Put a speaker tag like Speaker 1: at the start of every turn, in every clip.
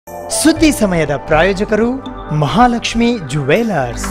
Speaker 1: ಸುದ್ದಿ ಸಮಯದ ಪ್ರಾಯೋಜಕರು Mahalakshmi jewellers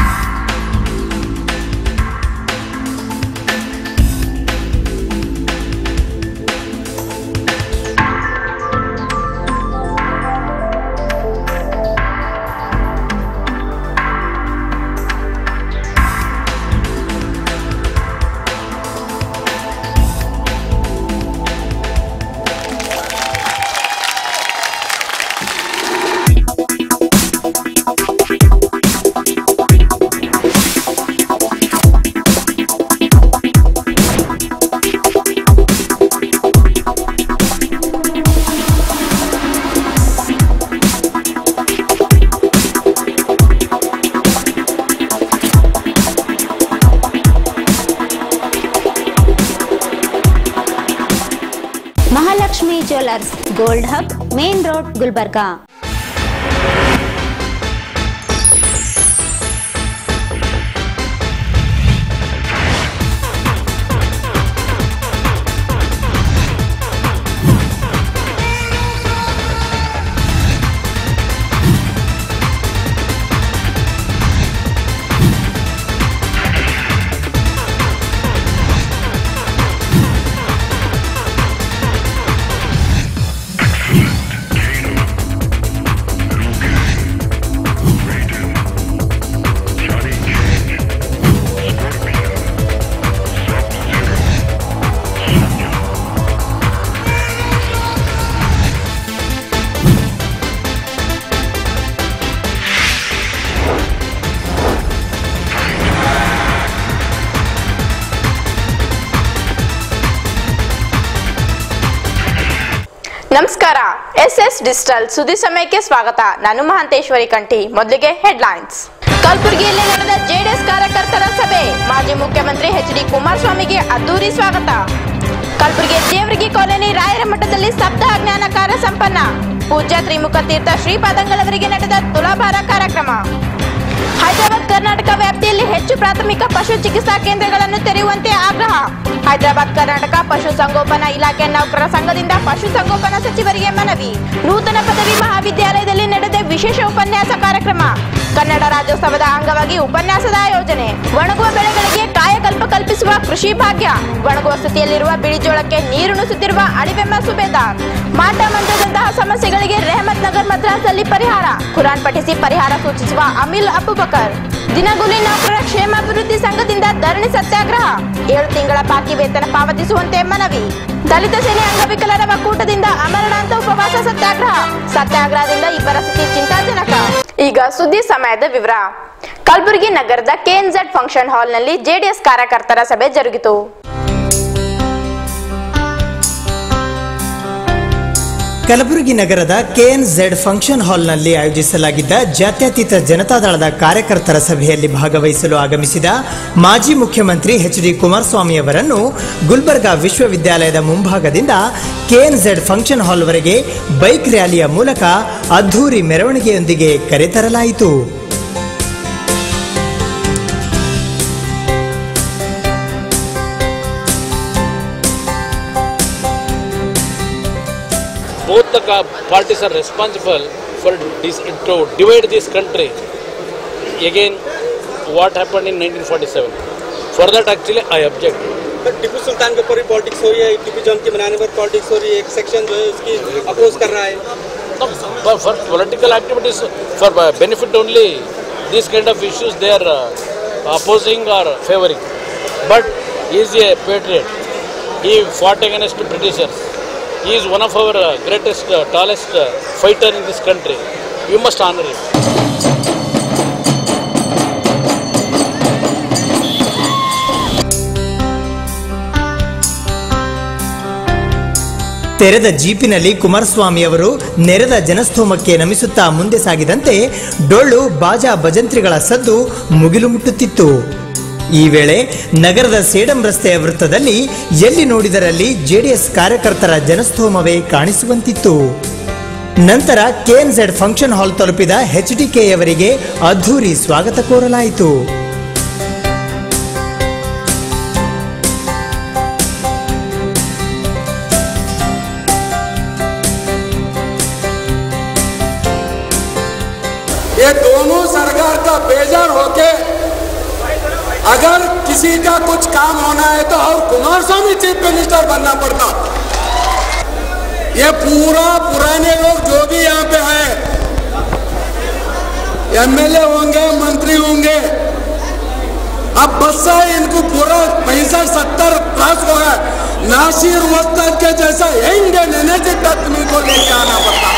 Speaker 2: Mahalakshmi jewellers gold hub main road Gulbarga
Speaker 3: ನಮಸ್ಕಾರ ಎಸ್ ಎಸ್ ಡಿಜಿಟಲ್ ಸುದ್ದಿ ಸಮಯಕ್ಕೆ ಸ್ವಾಗತ ನಾನು ಮಹಾಂತೇಶ್ವರಿ ಕಂಠಿ ಮೊದಲಿಗೆ ಹೆಡ್ಲೈನ್ಸ್ ಕಲಬುರಗಿಯಲ್ಲಿ ನಡೆದ ಜೆಡಿಎಸ್ ಕಾರ್ಯಕರ್ತರ ಸಭೆ ಮಾಜಿ ಮುಖ್ಯಮಂತ್ರಿ ಎಚ್ ಡಿ ಕುಮಾರಸ್ವಾಮಿಗೆ ಅದ್ದೂರಿ ಸ್ವಾಗತ ಕಲಬುರಗಿ ದೇವರಿಗೆ ಕಾಲೋನಿ ರಾಯರ ಮಠದಲ್ಲಿ ಸಪ್ತಾಹ ಜ್ಞಾನ ಕಾರ್ಯ ಸಂಪನ್ನ ಪೂಜ್ಯ ತ್ರಿಮುಖ ತೀರ್ಥ ಶ್ರೀಪಾದಂಗಳವರಿಗೆ ನಡೆದ ತುಲಾಭಾರ ಕಾರ್ಯಕ್ರಮ ಹೈದರಾಬಾದ್ ಕರ್ನಾಟಕ ವ್ಯಾಪ್ತಿಯಲ್ಲಿ ಹೆಚ್ಚು ಪ್ರಾಥಮಿಕ ಪಶು ಚಿಕಿತ್ಸಾ ಕೇಂದ್ರಗಳನ್ನು ತೆರೆಯುವಂತೆ ಆಗ್ರಹ ಹೈದರಾಬಾದ್ ಕರ್ನಾಟಕ ಪಶು ಸಂಗೋಪನಾ ಇಲಾಖೆ ನೌಕರರ ಸಂಘದಿಂದ ಪಶು ಸಂಗೋಪನಾ ಸಚಿವರಿಗೆ ಮನವಿ ನೂತನ ಪದವಿ ಮಹಾವಿದ್ಯಾಲಯದಲ್ಲಿ ನಡೆದ ವಿಶೇಷ ಉಪನ್ಯಾಸ ಕಾರ್ಯಕ್ರಮ ಕನ್ನಡ ರಾಜ್ಯೋತ್ಸವದ ಅಂಗವಾಗಿ ಉಪನ್ಯಾಸದ ಆಯೋಜನೆ ಒಣಗುವ ಬೆಳೆಗಳಿಗೆ ಕಾಯಕಲ್ಪ ಕಲ್ಪಿಸುವ ಕೃಷಿ ಭಾಗ್ಯ ಒಣಗುವ ಸ್ಥಿತಿಯಲ್ಲಿರುವ ಬಿಳಿಜೋಳಕ್ಕೆ ನೀರುಣಿಸುತ್ತಿರುವ ಅಳಿವೆಮ್ಮ ಸುಬೇದಾರ್ ಮಾಟ ಮಂತ್ರದಂತಹ ಸಮಸ್ಯೆಗಳಿಗೆ ರೆಹಮತ್ ನಗರ್ ಮದ್ರಾಸಲ್ಲಿ ಪರಿಹಾರ ಕುರಾನ್ ಪಠಿಸಿ ಪರಿಹಾರ ಸೂಚಿಸುವ ಅಮಿಲ್ ಅಬುಬಕರ್ ದಿನಗೂಲಿ ನೌಕರರ ಕ್ಷೇಮಾಭಿವೃದ್ಧಿ ಸಂಘದಿಂದ ಧರಣಿ ಸತ್ಯಾಗ್ರಹ ಏಳು ತಿಂಗಳ ಬಾಕಿ ವೇತನ ಪಾವತಿಸುವಂತೆ ಮನವಿ ದಲಿತ ಸೇನೆ ಅಂಗವಿಕಲರ ಒಕ್ಕೂಟದಿಂದ ಅಮರಣಾಂತ ಉಪವಾಸ ಸತ್ಯಾಗ್ರಹ ಸತ್ಯಾಗ್ರಹದಿಂದ ಈ ಪರಿಸ್ಥಿತಿ ಚಿಂತಾಜನಕ ಈಗ ಸುದ್ದಿ ಸಮಯದ ವಿವರ ಕಲಬುರಗಿ ನಗರದ ಕೆಎನ್ಜೆಡ್ ಫಂಕ್ಷನ್ ಹಾಲ್ನಲ್ಲಿ ಜೆಡಿಎಸ್ ಕಾರ್ಯಕರ್ತರ ಸಭೆ ಜರುಗಿತು
Speaker 1: ಕಲಬುರಗಿ ನಗರದ ಕೆಎನ್ಝೆಡ್ ಫಂಕ್ಷನ್ ಹಾಲ್ನಲ್ಲಿ ಆಯೋಜಿಸಲಾಗಿದ್ದ ಜಾತ್ಯತೀತ ಜನತಾದಳದ ಕಾರ್ಯಕರ್ತರ ಸಭೆಯಲ್ಲಿ ಭಾಗವಹಿಸಲು ಆಗಮಿಸಿದ ಮಾಜಿ ಮುಖ್ಯಮಂತ್ರಿ ಎಚ್ ಡಿ ಕುಮಾರಸ್ವಾಮಿ ಅವರನ್ನು ಗುಲ್ಬರ್ಗಾ ವಿಶ್ವವಿದ್ಯಾಲಯದ ಮುಂಭಾಗದಿಂದ ಕೆಎನ್ಝೆಡ್ ಫಂಕ್ಷನ್ ಹಾಲ್ವರೆಗೆ ಬೈಕ್ ರ್ಯಾಲಿಯ ಮೂಲಕ ಅದ್ಧೂರಿ ಮೆರವಣಿಗೆಯೊಂದಿಗೆ ಕರೆತರಲಾಯಿತು
Speaker 4: both the ca- parties are responsible for dis- to divide this country. Again, what happened in 1947? For that, actually, I object.
Speaker 5: पर टीपू सुल्तान के ऊपर ही पॉलिटिक्स हो रही है टीपू जयंती मनाने पर पॉलिटिक्स हो रही है एक सेक्शन जो है उसकी अपोज कर रहा है
Speaker 4: No, for, for political activities, for uh, benefit only, these kind of issues they are uh, opposing or favoring. But he is a patriot. He fought against Britishers. He is one of our uh, greatest, uh, tallest uh, fighter in this country. You must honor him.
Speaker 1: ತೆರೆದ ಜೀಪಿನಲ್ಲಿ ಕುಮಾರಸ್ವಾಮಿ ಅವರು ನೆರೆದ ಜನಸ್ತೋಮಕ್ಕೆ ನಮಿಸುತ್ತಾ ಮುಂದೆ ಸಾಗಿದಂತೆ ಡೊಳ್ಳು ಬಾಜಾ ಭಜಂತ್ರಿಗಳ ಸದ್ದು ಮುಗಿಲು ಮುಟ್ಟುತ್ತಿತ್ತು ಈ ವೇಳೆ ನಗರದ ಸೇಡಂ ರಸ್ತೆಯ ವೃತ್ತದಲ್ಲಿ ಎಲ್ಲಿ ನೋಡಿದರಲ್ಲಿ ಜೆಡಿಎಸ್ ಕಾರ್ಯಕರ್ತರ ಜನಸ್ತೋಮವೇ ಕಾಣಿಸುವಂತಿತ್ತು ನಂತರ ಕೆಎನ್ಝೆಡ್ ಫಂಕ್ಷನ್ ಹಾಲ್ ತಲುಪಿದ ಎಚ್ಡಿಕೆಯವರಿಗೆ ಅದ್ಧೂರಿ ಸ್ವಾಗತ ಕೋರಲಾಯಿತು
Speaker 6: ये दोनों सरकार का बेजार होके अगर किसी का कुछ काम होना है तो और कुमार स्वामी चीफ मिनिस्टर बनना पड़ता ये पूरा पुराने लोग जो भी यहाँ पे हैं एमएलए होंगे मंत्री होंगे अब बस है इनको पूरा पैंसठ सत्तर प्लस हो गया नासिर वस्तद के जैसा यंग एंड एनर्जेटिक आदमी को लेके आना पड़ता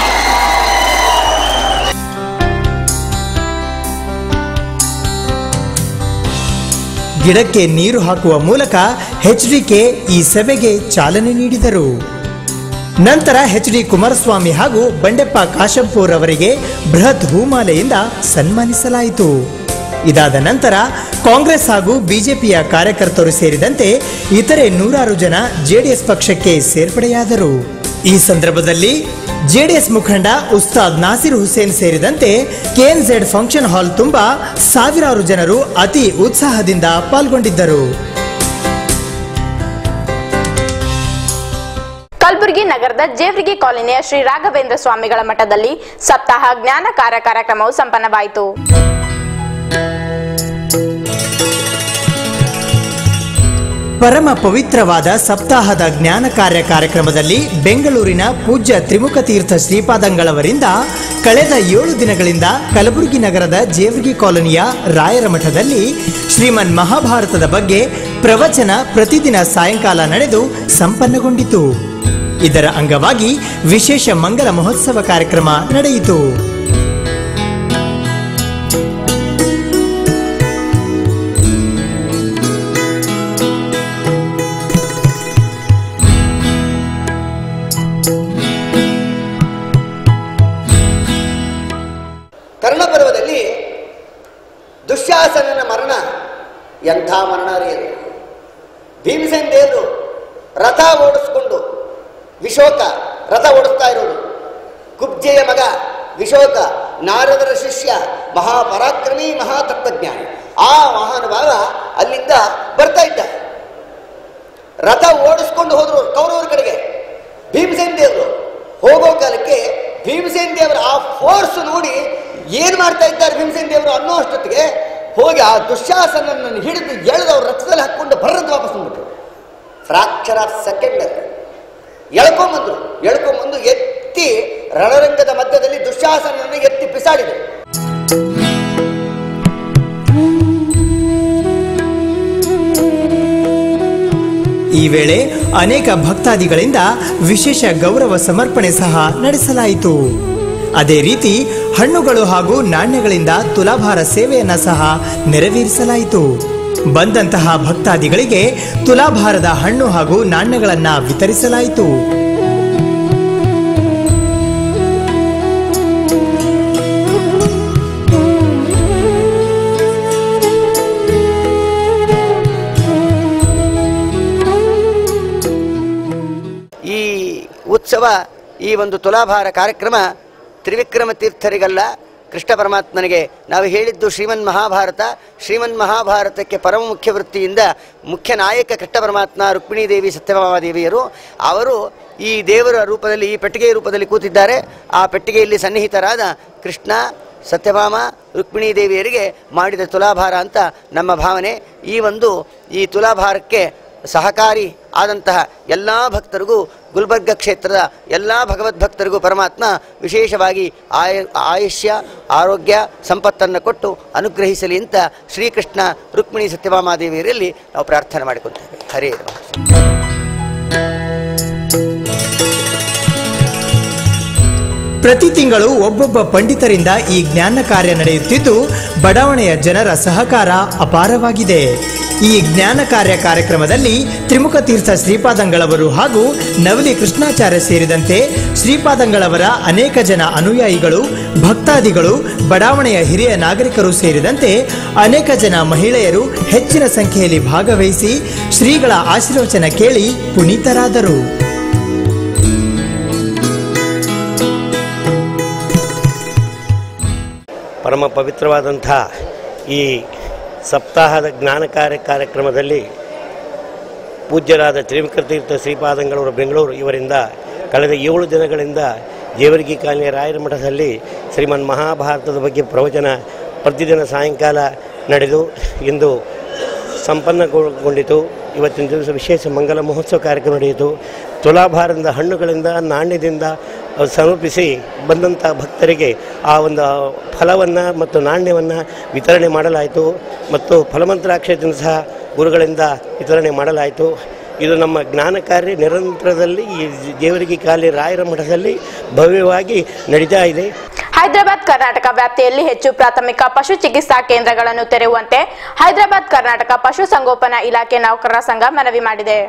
Speaker 1: ಗಿಡಕ್ಕೆ ನೀರು ಹಾಕುವ ಮೂಲಕ ಎಚ್ಡಿಕೆ ಈ ಸಭೆಗೆ ಚಾಲನೆ ನೀಡಿದರು ನಂತರ ಎಚ್ ಡಿ ಕುಮಾರಸ್ವಾಮಿ ಹಾಗೂ ಬಂಡೆಪ್ಪ ಕಾಶಂಪೂರ್ ಅವರಿಗೆ ಬೃಹತ್ ಹೂಮಾಲೆಯಿಂದ ಸನ್ಮಾನಿಸಲಾಯಿತು ಇದಾದ ನಂತರ ಕಾಂಗ್ರೆಸ್ ಹಾಗೂ ಬಿಜೆಪಿಯ ಕಾರ್ಯಕರ್ತರು ಸೇರಿದಂತೆ ಇತರೆ ನೂರಾರು ಜನ ಜೆಡಿಎಸ್ ಪಕ್ಷಕ್ಕೆ ಸೇರ್ಪಡೆಯಾದರು ಈ ಸಂದರ್ಭದಲ್ಲಿ ಜೆಡಿಎಸ್ ಮುಖಂಡ ಉಸ್ತಾದ್ ನಾಸಿರ್ ಹುಸೇನ್ ಸೇರಿದಂತೆ ಕೆಎನ್ಝೆಡ್ ಫಂಕ್ಷನ್ ಹಾಲ್ ತುಂಬಾ ಸಾವಿರಾರು ಜನರು ಅತಿ ಉತ್ಸಾಹದಿಂದ ಪಾಲ್ಗೊಂಡಿದ್ದರು
Speaker 3: ಕಲಬುರಗಿ ನಗರದ ಜೇವರ್ಗಿ ಕಾಲೋನಿಯ ಶ್ರೀ ರಾಘವೇಂದ್ರ ಸ್ವಾಮಿಗಳ ಮಠದಲ್ಲಿ ಸಪ್ತಾಹ ಜ್ಞಾನ ಕಾರ್ಯ ಕಾರ್ಯಕ್ರಮವು ಸಂಪನ್ನವಾಯಿತು
Speaker 1: ಪರಮ ಪವಿತ್ರವಾದ ಸಪ್ತಾಹದ ಜ್ಞಾನ ಕಾರ್ಯ ಕಾರ್ಯಕ್ರಮದಲ್ಲಿ ಬೆಂಗಳೂರಿನ ಪೂಜ್ಯ ತ್ರಿಮುಖ ತೀರ್ಥ ಶ್ರೀಪಾದಂಗಳವರಿಂದ ಕಳೆದ ಏಳು ದಿನಗಳಿಂದ ಕಲಬುರಗಿ ನಗರದ ಜೇವರ್ಗಿ ಕಾಲೋನಿಯ ರಾಯರ ಮಠದಲ್ಲಿ ಶ್ರೀಮನ್ ಮಹಾಭಾರತದ ಬಗ್ಗೆ ಪ್ರವಚನ ಪ್ರತಿದಿನ ಸಾಯಂಕಾಲ ನಡೆದು ಸಂಪನ್ನಗೊಂಡಿತು ಇದರ ಅಂಗವಾಗಿ ವಿಶೇಷ ಮಂಗಲ ಮಹೋತ್ಸವ ಕಾರ್ಯಕ್ರಮ ನಡೆಯಿತು
Speaker 7: ಕರ್ಣಪರ್ವದಲ್ಲಿ ದುಶ್ಯಾಸನನ ಮರಣ ಎಂಥ ಮರಣ ರೀ ಅದು ಭೀಮಸೇನ್ ದೇವರು ರಥ ಓಡಿಸ್ಕೊಂಡು ವಿಶೋಕ ರಥ ಓಡಿಸ್ತಾ ಇರೋದು ಕುಬ್ಜೆಯ ಮಗ ವಿಶೋಕ ನಾರದರ ಶಿಷ್ಯ ಮಹಾಪರಾಕ್ರಮಿ ಮಹಾತತ್ವಜ್ಞಾನಿ ಆ ಮಹಾನುಭಾವ ಅಲ್ಲಿಂದ ಬರ್ತಾ ಇದ್ದ ರಥ ಓಡಿಸ್ಕೊಂಡು ಹೋದ್ರು ಕೌರವರ ಕಡೆಗೆ ಭೀಮಸೇನ್ ದೇವರು ಹೋಗೋ ಕಾಲಕ್ಕೆ ಭೀಮಸೇನ್ ದೇವರ ಆ ಫೋರ್ಸ್ ನೋಡಿ ಏನು ಮಾಡ್ತಾ ಇದ್ದಾರೆ ಭೀಮಸೇನ್ ದೇವರು ಅನ್ನೋ ಅಷ್ಟೊತ್ತಿಗೆ ಹೋಗಿ ಆ ದುಶ್ಯಾಸನನ್ನು ಹಿಡಿದು ಎಳೆದು ಅವ್ರ ರಥದಲ್ಲಿ ಹಾಕ್ಕೊಂಡು ಬರದ್ದು ವಾಪಸ್ ಬಂದ್ಬಿಟ್ರು ಫ್ರಾಕ್ಷರ್ ಆಫ್ ಸೆಕೆಂಡ್ ಎಳ್ಕೊಂಬಂದ್ರು ಎಳ್ಕೊಂಬಂದು ಎತ್ತಿ ರಣರಂಗದ ಮಧ್ಯದಲ್ಲಿ ದುಶ್ಯಾಸನನ್ನು ಎತ್ತಿ ಬಿಸಾಡಿದರು
Speaker 1: ಈ ವೇಳೆ ಅನೇಕ ಭಕ್ತಾದಿಗಳಿಂದ ವಿಶೇಷ ಗೌರವ ಸಮರ್ಪಣೆ ಸಹ ನಡೆಸಲಾಯಿತು ಅದೇ ರೀತಿ ಹಣ್ಣುಗಳು ಹಾಗೂ ನಾಣ್ಯಗಳಿಂದ ತುಲಾಭಾರ ಸೇವೆಯನ್ನ ಸಹ ನೆರವೇರಿಸಲಾಯಿತು ಬಂದಂತಹ ಭಕ್ತಾದಿಗಳಿಗೆ ತುಲಾಭಾರದ ಹಣ್ಣು ಹಾಗೂ ನಾಣ್ಯಗಳನ್ನ ವಿತರಿಸಲಾಯಿತು
Speaker 7: ಈ ಉತ್ಸವ ಈ ಒಂದು ತುಲಾಭಾರ ಕಾರ್ಯಕ್ರಮ ತ್ರಿವಿಕ್ರಮ ತೀರ್ಥರಿಗಲ್ಲ ಕೃಷ್ಣ ಪರಮಾತ್ಮನಿಗೆ ನಾವು ಹೇಳಿದ್ದು ಶ್ರೀಮನ್ ಮಹಾಭಾರತ ಶ್ರೀಮನ್ ಮಹಾಭಾರತಕ್ಕೆ ಪರಮ ಮುಖ್ಯ ವೃತ್ತಿಯಿಂದ ಮುಖ್ಯ ನಾಯಕ ಕೃಷ್ಣ ಪರಮಾತ್ಮ ರುಕ್ಮಿಣೀ ದೇವಿ ಸತ್ಯಭಾಮಾದೇವಿಯರು ಅವರು ಈ ದೇವರ ರೂಪದಲ್ಲಿ ಈ ಪೆಟ್ಟಿಗೆಯ ರೂಪದಲ್ಲಿ ಕೂತಿದ್ದಾರೆ ಆ ಪೆಟ್ಟಿಗೆಯಲ್ಲಿ ಸನ್ನಿಹಿತರಾದ ಕೃಷ್ಣ ಸತ್ಯಭಾಮ ರುಕ್ಮಿಣೀ ದೇವಿಯರಿಗೆ ಮಾಡಿದ ತುಲಾಭಾರ ಅಂತ ನಮ್ಮ ಭಾವನೆ ಈ ಒಂದು ಈ ತುಲಾಭಾರಕ್ಕೆ ಸಹಕಾರಿ ಆದಂತಹ ಎಲ್ಲ ಭಕ್ತರಿಗೂ ಗುಲ್ಬರ್ಗ ಕ್ಷೇತ್ರದ ಎಲ್ಲ ಭಗವದ್ಭಕ್ತರಿಗೂ ಪರಮಾತ್ಮ ವಿಶೇಷವಾಗಿ ಆಯ ಆಯುಷ್ಯ ಆರೋಗ್ಯ ಸಂಪತ್ತನ್ನು ಕೊಟ್ಟು ಅನುಗ್ರಹಿಸಲಿ ಅಂತ ಶ್ರೀಕೃಷ್ಣ ರುಕ್ಮಿಣಿ ಸತ್ಯಭಾಮಾದೇವಿಯರಲ್ಲಿ ನಾವು ಪ್ರಾರ್ಥನೆ ಮಾಡಿಕೊಳ್ತೇವೆ ಹರೇ ನಮಃ
Speaker 1: ಪ್ರತಿ ತಿಂಗಳು ಒಬ್ಬೊಬ್ಬ ಪಂಡಿತರಿಂದ ಈ ಜ್ಞಾನ ಕಾರ್ಯ ನಡೆಯುತ್ತಿದ್ದು ಬಡಾವಣೆಯ ಜನರ ಸಹಕಾರ ಅಪಾರವಾಗಿದೆ ಈ ಜ್ಞಾನ ಕಾರ್ಯ ಕಾರ್ಯಕ್ರಮದಲ್ಲಿ ತ್ರಿಮುಖ ತೀರ್ಥ ಶ್ರೀಪಾದಂಗಳವರು ಹಾಗೂ ನವಲಿ ಕೃಷ್ಣಾಚಾರ್ಯ ಸೇರಿದಂತೆ ಶ್ರೀಪಾದಂಗಳವರ ಅನೇಕ ಜನ ಅನುಯಾಯಿಗಳು ಭಕ್ತಾದಿಗಳು ಬಡಾವಣೆಯ ಹಿರಿಯ ನಾಗರಿಕರು ಸೇರಿದಂತೆ ಅನೇಕ ಜನ ಮಹಿಳೆಯರು ಹೆಚ್ಚಿನ ಸಂಖ್ಯೆಯಲ್ಲಿ ಭಾಗವಹಿಸಿ ಶ್ರೀಗಳ ಆಶೀರ್ವಚನ ಕೇಳಿ ಪುನೀತರಾದರು
Speaker 8: ಪರಮ ಪವಿತ್ರವಾದಂಥ ಈ ಸಪ್ತಾಹದ ಜ್ಞಾನ ಕಾರ್ಯ ಕಾರ್ಯಕ್ರಮದಲ್ಲಿ ಪೂಜ್ಯರಾದ ತ್ರಿವಿಕ್ರತೀರ್ಥ ಶ್ರೀಪಾದಂಗಳವರು ಬೆಂಗಳೂರು ಇವರಿಂದ ಕಳೆದ ಏಳು ದಿನಗಳಿಂದ ಜೇವರ್ಗಿ ಕಾಲನಿ ರಾಯರ ಮಠದಲ್ಲಿ ಶ್ರೀಮನ್ ಮಹಾಭಾರತದ ಬಗ್ಗೆ ಪ್ರವಚನ ಪ್ರತಿದಿನ ಸಾಯಂಕಾಲ ನಡೆದು ಇಂದು ಸಂಪನ್ನಗೊಂಡಿತು ಇವತ್ತಿನ ದಿವಸ ವಿಶೇಷ ಮಂಗಲ ಮಹೋತ್ಸವ ಕಾರ್ಯಕ್ರಮ ನಡೆಯಿತು ತುಲಾಭಾರದ ಹಣ್ಣುಗಳಿಂದ ನಾಣ್ಯದಿಂದ ಅವು ಸಮರ್ಪಿಸಿ ಬಂದಂಥ ಭಕ್ತರಿಗೆ ಆ ಒಂದು ಫಲವನ್ನು ಮತ್ತು ನಾಣ್ಯವನ್ನು ವಿತರಣೆ ಮಾಡಲಾಯಿತು ಮತ್ತು ಫಲಮಂತ್ರಾಕ್ಷತೆಯನ್ನು ಸಹ ಗುರುಗಳಿಂದ ವಿತರಣೆ ಮಾಡಲಾಯಿತು ಇದು ನಮ್ಮ ಜ್ಞಾನ ಕಾರ್ಯ ನಿರಂತರದಲ್ಲಿ ಈ ದೇವರಿಗೆ ಕಾಲಿ ರಾಯರ ಮಠದಲ್ಲಿ ಭವ್ಯವಾಗಿ ನಡೀತಾ ಇದೆ
Speaker 3: ಹೈದರಾಬಾದ್ ಕರ್ನಾಟಕ ವ್ಯಾಪ್ತಿಯಲ್ಲಿ ಹೆಚ್ಚು ಪ್ರಾಥಮಿಕ ಪಶು ಚಿಕಿತ್ಸಾ ಕೇಂದ್ರಗಳನ್ನು ತೆರೆಯುವಂತೆ ಹೈದರಾಬಾದ್ ಕರ್ನಾಟಕ ಪಶು ಸಂಗೋಪನಾ ಇಲಾಖೆ ನೌಕರರ ಸಂಘ ಮನವಿ ಮಾಡಿದೆ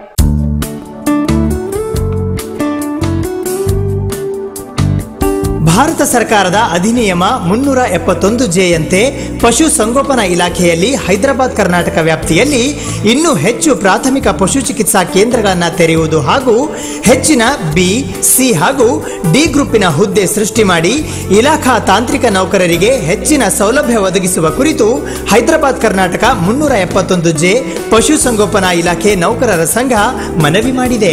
Speaker 1: ಭಾರತ ಸರ್ಕಾರದ ಅಧಿನಿಯಮ ಮುನ್ನೂರ ಎಪ್ಪತ್ತೊಂದು ಜೆಯಂತೆ ಪಶು ಸಂಗೋಪನಾ ಇಲಾಖೆಯಲ್ಲಿ ಹೈದರಾಬಾದ್ ಕರ್ನಾಟಕ ವ್ಯಾಪ್ತಿಯಲ್ಲಿ ಇನ್ನೂ ಹೆಚ್ಚು ಪ್ರಾಥಮಿಕ ಪಶು ಚಿಕಿತ್ಸಾ ಕೇಂದ್ರಗಳನ್ನು ತೆರೆಯುವುದು ಹಾಗೂ ಹೆಚ್ಚಿನ ಬಿ ಸಿ ಹಾಗೂ ಡಿ ಗ್ರೂಪಿನ ಹುದ್ದೆ ಸೃಷ್ಟಿ ಮಾಡಿ ಇಲಾಖಾ ತಾಂತ್ರಿಕ ನೌಕರರಿಗೆ ಹೆಚ್ಚಿನ ಸೌಲಭ್ಯ ಒದಗಿಸುವ ಕುರಿತು ಹೈದರಾಬಾದ್ ಕರ್ನಾಟಕ ಮುನ್ನೂರ ಎಪ್ಪತ್ತೊಂದು ಜೆ ಪಶು ಸಂಗೋಪನಾ ಇಲಾಖೆ ನೌಕರರ ಸಂಘ ಮನವಿ ಮಾಡಿದೆ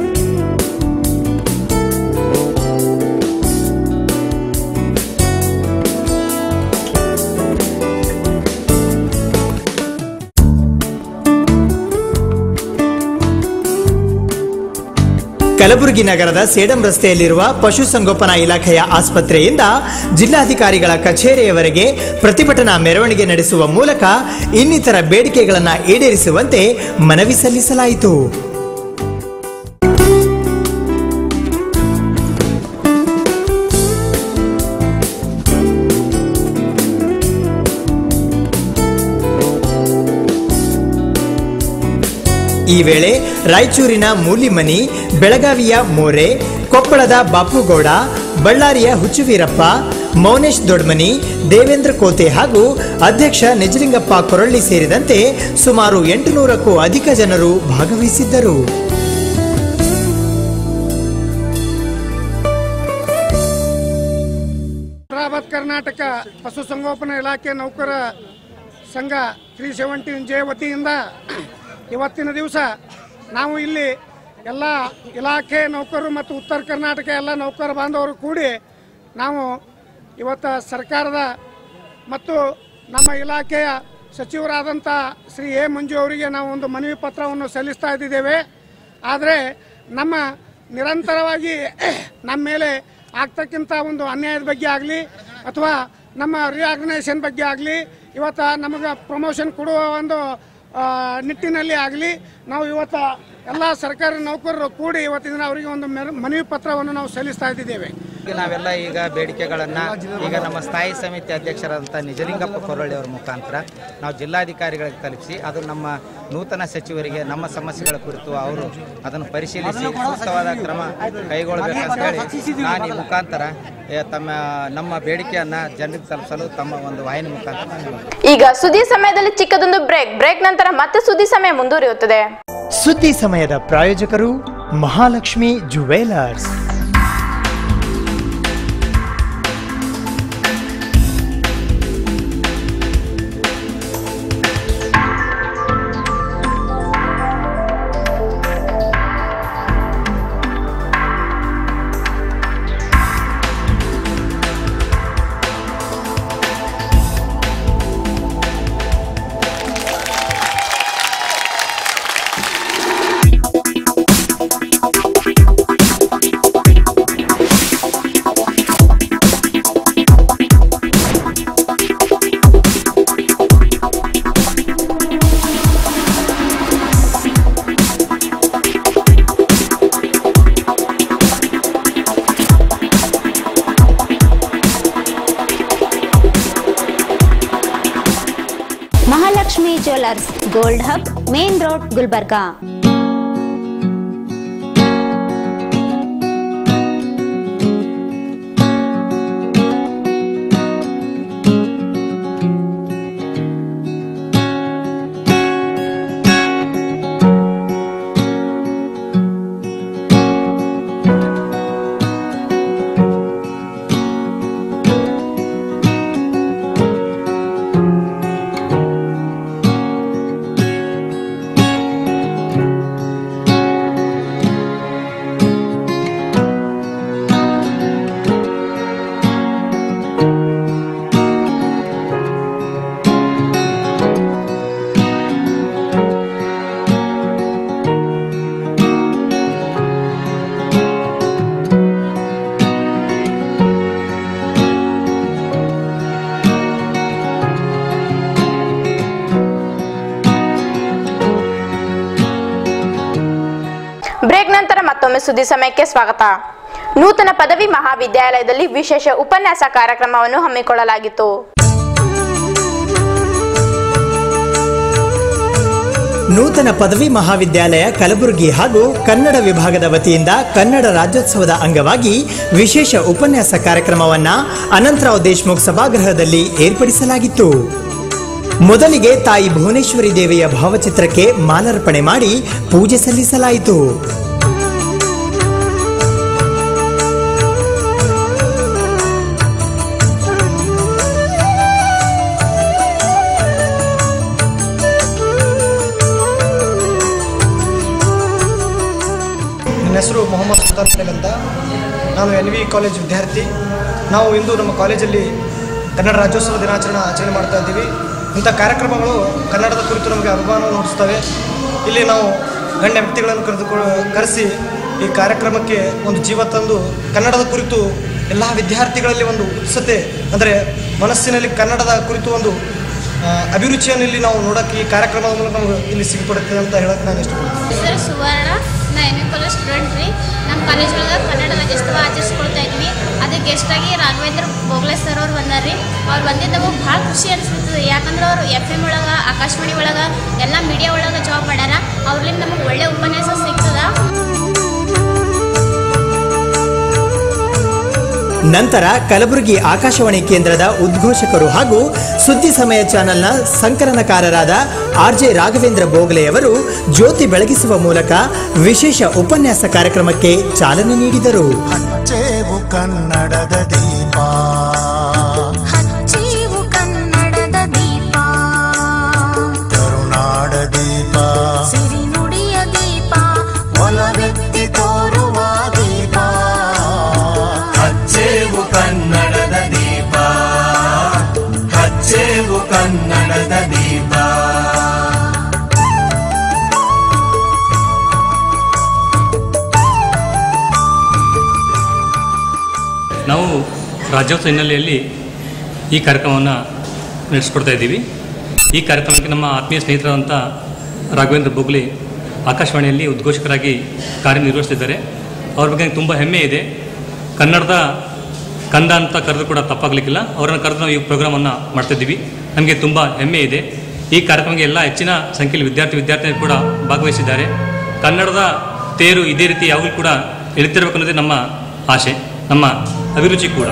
Speaker 1: ಕಲಬುರಗಿ ನಗರದ ಸೇಡಂ ರಸ್ತೆಯಲ್ಲಿರುವ ಪಶುಸಂಗೋಪನಾ ಇಲಾಖೆಯ ಆಸ್ಪತ್ರೆಯಿಂದ ಜಿಲ್ಲಾಧಿಕಾರಿಗಳ ಕಚೇರಿಯವರೆಗೆ ಪ್ರತಿಭಟನಾ ಮೆರವಣಿಗೆ ನಡೆಸುವ ಮೂಲಕ ಇನ್ನಿತರ ಬೇಡಿಕೆಗಳನ್ನು ಈಡೇರಿಸುವಂತೆ ಮನವಿ ಸಲ್ಲಿಸಲಾಯಿತು ಈ ವೇಳೆ ರಾಯಚೂರಿನ ಮೂಲಿಮನಿ ಬೆಳಗಾವಿಯ ಮೋರೆ ಕೊಪ್ಪಳದ ಬಾಪುಗೌಡ ಬಳ್ಳಾರಿಯ ಹುಚ್ಚುವೀರಪ್ಪ ಮೌನೇಶ್ ದೊಡ್ಮನಿ ದೇವೇಂದ್ರ ಕೋತೆ ಹಾಗೂ ಅಧ್ಯಕ್ಷ ನಿಜಲಿಂಗಪ್ಪ ಕೊರಳ್ಳಿ ಸೇರಿದಂತೆ ಸುಮಾರು ಎಂಟುನೂರಕ್ಕೂ ಅಧಿಕ ಜನರು ಭಾಗವಹಿಸಿದ್ದರು
Speaker 9: ಹೈದರಾಬಾದ್ ಕರ್ನಾಟಕ ಪಶುಸಂಗೋಪನಾ ಇಲಾಖೆ ನೌಕರ ಸಂಘ ತ್ರೀ ಸೆವೆಂಟೀನ್ ಜೆ ವತಿಯಿಂದ ಇವತ್ತಿನ ದಿವಸ ನಾವು ಇಲ್ಲಿ ಎಲ್ಲ ಇಲಾಖೆ ನೌಕರರು ಮತ್ತು ಉತ್ತರ ಕರ್ನಾಟಕ ಎಲ್ಲ ನೌಕರ ಬಾಂಧವರು ಕೂಡಿ ನಾವು ಇವತ್ತು ಸರ್ಕಾರದ ಮತ್ತು ನಮ್ಮ ಇಲಾಖೆಯ ಸಚಿವರಾದಂಥ ಶ್ರೀ ಎ ಮಂಜು ಅವರಿಗೆ ನಾವು ಒಂದು ಮನವಿ ಪತ್ರವನ್ನು ಸಲ್ಲಿಸ್ತಾ ಇದ್ದಿದ್ದೇವೆ ಆದರೆ ನಮ್ಮ ನಿರಂತರವಾಗಿ ನಮ್ಮ ಮೇಲೆ ಆಗ್ತಕ್ಕಂಥ ಒಂದು ಅನ್ಯಾಯದ ಬಗ್ಗೆ ಆಗಲಿ ಅಥವಾ ನಮ್ಮ ರಿಆರ್ಗನೈಸೇಷನ್ ಬಗ್ಗೆ ಆಗಲಿ ಇವತ್ತು ನಮಗೆ ಪ್ರಮೋಷನ್ ಕೊಡುವ ಒಂದು ಆ, ನಿಟ್ಟಿನಲ್ಲಿ ಆಗಲಿ ನಾವು ಇವತ್ತು ಎಲ್ಲ ಸರ್ಕಾರಿ ನೌಕರರು ಕೂಡಿ ಇವತ್ತಿನ ದಿನ ಅವರಿಗೆ ಒಂದು ಮೆರ- ಮನವಿ ಪತ್ರವನ್ನು ನಾವು ಸಲ್ಲಿಸ್ತಾ ಇದ್ದಿದ್ದೇವೆ
Speaker 10: ಈಗ ನಾವೆಲ್ಲ ಈಗ ಬೇಡಿಕೆಗಳನ್ನ ಈಗ ನಮ್ಮ ಸ್ಥಾಯಿ ಸಮಿತಿ ಅಧ್ಯಕ್ಷರಾದಂಥ ನಿಜಲಿಂಗಪ್ಪ ಕೊರಳ್ಳಿ ಅವರ ಮುಖಾಂತರ ನಾವು ಜಿಲ್ಲಾಧಿಕಾರಿಗಳಿಗೆ ತಲುಪಿಸಿ ಅದು ನಮ್ಮ ನೂತನ ಸಚಿವರಿಗೆ ನಮ್ಮ ಸಮಸ್ಯೆಗಳ ಕುರಿತು ಅವರು ಅದನ್ನು ಪರಿಶೀಲಿಸಿ ಸೂಕ್ತವಾದ ಕ್ರಮ ಕೈಗೊಳ್ಳಬೇಕಂತ ಹೇಳಿ ನಾನು ಈ ಮುಖಾಂತರ ಏ, ತಮ್ಮ ನಮ್ಮ ಬೇಡಿಕೆಯನ್ನ ಜನರಿಗೆ ತಲುಪಿಸಲು ತಮ್ಮ ಒಂದು ವಾಹಿನಿ ಮುಖಾಂತರ ನಾನು ಹೇಳ್ತೀನಿ.
Speaker 3: ಈಗ ಸುದ್ದಿ ಸಮಯದಲ್ಲಿ ಚಿಕ್ಕದೊಂದು ಬ್ರೇಕ್ ಬ್ರೇಕ್ ನಂತರ ಮತ್ತೆ ಸುದ್ದಿ ಸಮಯ ಮುಂದುವರಿಯುತ್ತದೆ
Speaker 1: ಸುದ್ದಿ ಸಮಯದ ಪ್ರಾಯೋಜಕರು Mahalakshmi jewellers
Speaker 2: Mahalakshmi jewellers gold hub main road Gulbarga
Speaker 3: break ನಂತರ ಮತ್ತೊಮ್ಮೆ ಸುದ್ದಿ ಸಮಯಕ್ಕೆ ಸ್ವಾಗತ ನೂತನ ಪದವಿ ಮಹಾವಿದ್ಯಾಲಯದಲ್ಲಿ ವಿಶೇಷ ಉಪನ್ಯಾಸ ಕಾರ್ಯಕ್ರಮವನ್ನು ಹಮ್ಮಿಕೊಳ್ಳಲಾಗಿತ್ತು
Speaker 1: ನೂತನ ಪದವಿ ಮಹಾವಿದ್ಯಾಲಯ ಕಲಬುರಗಿ ಹಾಗೂ ಕನ್ನಡ ವಿಭಾಗದ ವತಿಯಿಂದ ಕನ್ನಡ ರಾಜ್ಯೋತ್ಸವದ ಅಂಗವಾಗಿ ವಿಶೇಷ ಉಪನ್ಯಾಸ ಕಾರ್ಯಕ್ರಮವನ್ನ ಅನಂತರಾವ್ ದೇಶ್ಮುಖ್ ಸಭಾಗೃಹದಲ್ಲಿ ಏರ್ಪಡಿಸಲಾಗಿತ್ತು ಮೊದಲಿಗೆ ತಾಯಿ ಭುವನೇಶ್ವರಿ ದೇವಿಯ ಭಾವಚಿತ್ರಕ್ಕೆ ಮಾಲಾರ್ಪಣೆ ಮಾಡಿ ಪೂಜೆ ಸಲ್ಲಿಸಲಾಯಿತು
Speaker 11: ನನ್ನ ಹೆಸರು ಮೊಹಮ್ಮದ್ ಸುಲ್ತಾನ್ ಪಟೇಲ್ ಅಂತ ನಾನು ಎನ್ ವಿ ಕಾಲೇಜ್ ವಿದ್ಯಾರ್ಥಿ ನಾವು ಇಂದು ನಮ್ಮ ಕಾಲೇಜಲ್ಲಿ ಕನ್ನಡ ರಾಜ್ಯೋತ್ಸವ ದಿನಾಚರಣೆ ಆಚರಣೆ ಮಾಡ್ತಾ ಇದ್ದೀವಿ ಇಂಥ ಕಾರ್ಯಕ್ರಮಗಳು ಕನ್ನಡದ ಕುರಿತು ನಮಗೆ ಅಭಿಮಾನ ಮೂಡಿಸ್ತವೆ ಇಲ್ಲಿ ನಾವು ಗಣ್ಯ ವ್ಯಕ್ತಿಗಳನ್ನು ಕರೆದುಕೊ ಕರೆಸಿ ಈ ಕಾರ್ಯಕ್ರಮಕ್ಕೆ ಒಂದು ಜೀವ ತಂದು ಕನ್ನಡದ ಕುರಿತು ಎಲ್ಲ ವಿದ್ಯಾರ್ಥಿಗಳಲ್ಲಿ ಒಂದು ಉತ್ಸುತೆ ಅಂದರೆ ಮನಸ್ಸಿನಲ್ಲಿ ಕನ್ನಡದ ಕುರಿತು ಒಂದು ಆ, ಅಭಿರುಚಿಯನ್ನು ಇಲ್ಲಿ ನಾವು ನೋಡೋಕ್ಕೆ ಈ ಕಾರ್ಯಕ್ರಮದ ಮೂಲಕ ನಮಗೆ ಇಲ್ಲಿ ಸಿಗ್ಪಡುತ್ತದೆ ಅಂತ ಹೇಳಕ್ಕೆ ನಾನು ಇಷ್ಟಪಡ್ತೀನಿ
Speaker 12: ಹೆಸರು ಸುವರ್ಣ ನಾ ಎಮ್ ಎ ಕಾಲೇಜ್ ಸ್ಟೂಡೆಂಟ್ ರೀ ನಮ್ಮ ಕಾಲೇಜ್ ಒಳಗೆ ಕನ್ನಡ ರಾಜ್ಯೋತ್ಸವ ಆಚರಿಸ್ಕೊಳ್ತಾ ಇದ್ವಿ ಅದಕ್ಕೆ ಗೆಸ್ಟಾಗಿ ರಾಘವೇಂದ್ರ ಬೋಗ್ಲೆ ಸರ್ ಅವ್ರು ಬಂದಾರ್ರಿ ಅವ್ರು ಬಂದಿದ್ದು ನಮಗೆ ಭಾಳ ಖುಷಿ ಅನಿಸ್ತದೆ ಯಾಕಂದ್ರೆ ಅವರು ಎಫ್ ಎಮ್ ಒಳಗೆ ಆಕಾಶವಾಣಿ ಒಳಗೆ ಎಲ್ಲ ಮೀಡಿಯಾ ಒಳಗೆ ಜಾಬ್ ಮಾಡ್ಯಾರ ಅವ್ರಿಂದ ನಮಗೆ ಒಳ್ಳೆ ಉಪನ್ಯಾಸ ಸಿಗ್ತದ
Speaker 1: ನಂತರ ಕಲಬುರಗಿ ಆಕಾಶವಾಣಿ ಕೇಂದ್ರದ ಉದ್ಘೋಷಕರು ಹಾಗೂ ಸುದ್ದಿ ಸಮಯ ಚಾನೆಲ್ನ ಸಂಕಲನಕಾರರಾದ ಆರ್ ಜೆ ರಾಘವೇಂದ್ರ ಬೋಗ್ಲೆಯವರು ಜ್ಯೋತಿ ಬೆಳಗಿಸುವ ಮೂಲಕ ವಿಶೇಷ ಉಪನ್ಯಾಸ ಕಾರ್ಯಕ್ರಮಕ್ಕೆ ಚಾಲನೆ ನೀಡಿದರು
Speaker 13: ಹಚ್ಚೇವು ಕನ್ನಡದ ದೀಪ
Speaker 12: ಹಚ್ಚೀವು ಕನ್ನಡದ ದೀಪ
Speaker 13: ಕರುನಾಡ ದೀಪ
Speaker 12: ಸಿರಿ ನುಡಿಯ ದೀಪ
Speaker 13: ಒಲವೆತ್ತಿ ತೋರುವ ದೀಪ ಹಚ್ಚೇವು ಕನ್ನಡದ ದೀಪ ಹಚ್ಚೇವು ಕನ್ನಡದ ದೀಪ
Speaker 14: ನಾವು ರಾಜ್ಯೋತ್ಸವ ಹಿನ್ನೆಲೆಯಲ್ಲಿ ಈ ಕಾರ್ಯಕ್ರಮವನ್ನು ನಡೆಸ್ಕೊಡ್ತಾ ಇದ್ದೀವಿ ಈ ಕಾರ್ಯಕ್ರಮಕ್ಕೆ ನಮ್ಮ ಆತ್ಮೀಯ ಸ್ನೇಹಿತರಾದಂಥ ರಾಘವೇಂದ್ರ ಬೋಗ್ಲಿ ಆಕಾಶವಾಣಿಯಲ್ಲಿ ಉದ್ಘೋಷಕರಾಗಿ ಕಾರ್ಯನಿರ್ವಹಿಸ್ತಿದ್ದಾರೆ ಅವ್ರ ಬಗ್ಗೆ ನನಗೆ ತುಂಬ ಹೆಮ್ಮೆ ಇದೆ ಕನ್ನಡದ ಕಂದ ಅಂತ ಕರೆದು ಕೂಡ ತಪ್ಪಾಗಲಿಕ್ಕಿಲ್ಲ ಅವರನ್ನು ಕರೆದು ನಾವು ಈ ಪ್ರೋಗ್ರಾಮನ್ನು ಮಾಡ್ತಿದ್ದೀವಿ ನಮಗೆ ತುಂಬ ಹೆಮ್ಮೆ ಇದೆ ಈ ಕಾರ್ಯಕ್ರಮಕ್ಕೆ ಎಲ್ಲ ಹೆಚ್ಚಿನ ಸಂಖ್ಯೆಯಲ್ಲಿ ವಿದ್ಯಾರ್ಥಿ ವಿದ್ಯಾರ್ಥಿನಿಯರು ಕೂಡ ಭಾಗವಹಿಸಿದ್ದಾರೆ ಕನ್ನಡದ ತೇರು ಇದೇ ರೀತಿ ಯಾವಾಗಲೂ ಕೂಡ ಎಳಿತಿರಬೇಕು ಅನ್ನೋದೇ ನಮ್ಮ ಆಶೆ ನಮ್ಮ ಅಭಿರುಚಿ ಕೂಡ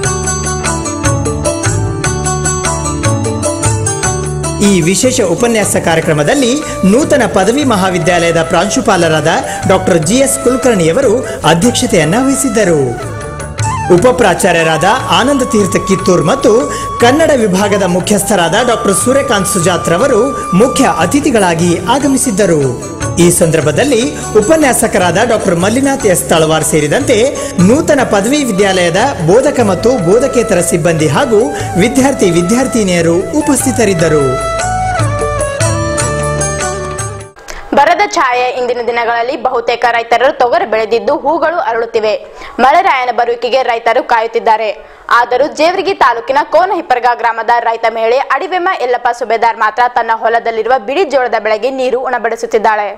Speaker 1: ಈ ವಿಶೇಷ ಉಪನ್ಯಾಸ ಕಾರ್ಯಕ್ರಮದಲ್ಲಿ ನೂತನ ಪದವಿ ಮಹಾವಿದ್ಯಾಲಯದ ಪ್ರಾಂಶುಪಾಲರಾದ ಡಾಕ್ಟರ್ ಜಿ ಎಸ್ ಕುಲಕರ್ಣಿಯವರು ಅಧ್ಯಕ್ಷತೆಯನ್ನ ವಹಿಸಿದ್ದರು ಉಪಪ್ರಾಚಾರ್ಯರಾದ ಆನಂದ ತೀರ್ಥ ಕಿತ್ತೂರ್ ಮತ್ತು ಕನ್ನಡ ವಿಭಾಗದ ಮುಖ್ಯಸ್ಥರಾದ ಡಾಕ್ಟರ್ ಸೂರ್ಯಕಾಂತ್ ಸುಜಾತ್ ರವರು ಮುಖ್ಯ ಅತಿಥಿಗಳಾಗಿ ಆಗಮಿಸಿದ್ದರು ಈ ಸಂದರ್ಭದಲ್ಲಿ ಉಪನ್ಯಾಸಕರಾದ ಡಾಕ್ಟರ್ ಮಲ್ಲಿನಾಥ್ ಎಸ್ ತಳವಾರ್ ಸೇರಿದಂತೆ ನೂತನ ಪದವಿ ವಿದ್ಯಾಲಯದ ಬೋಧಕ ಮತ್ತು ಬೋಧಕೇತರ ಸಿಬ್ಬಂದಿ ಹಾಗೂ ವಿದ್ಯಾರ್ಥಿ ವಿದ್ಯಾರ್ಥಿನಿಯರು ಉಪಸ್ಥಿತರಿದ್ದರು
Speaker 3: ಬರದ ಛಾಯೆ ಇಂದಿನ ದಿನಗಳಲ್ಲಿ ಬಹುತೇಕ ರೈತರು ತೊಗರಿ ಬೆಳೆದಿದ್ದು ಹೂಗಳು ಅರಳುತ್ತಿವೆ ಮಳೆರಾಯನ ಬರುವಿಕೆಗೆ ರೈತರು ಕಾಯುತ್ತಿದ್ದಾರೆ ಆದರೂ ಜೇವರ್ಗಿ ತಾಲೂಕಿನ ಕೋನಹಿಪ್ಪರ್ಗ ಗ್ರಾಮದ ರೈತ ಮಹಿಳೆ ಅಡಿವೆಮ್ಮ ಯಲ್ಲಪ್ಪ ಸುಬೇದಾರ್ ಮಾತ್ರ ತನ್ನ ಹೊಲದಲ್ಲಿರುವ ಬಿಡಿ ಜೋಳದ ಬೆಳೆಗೆ ನೀರು ಉಣಬಡಿಸುತ್ತಿದ್ದಾಳೆ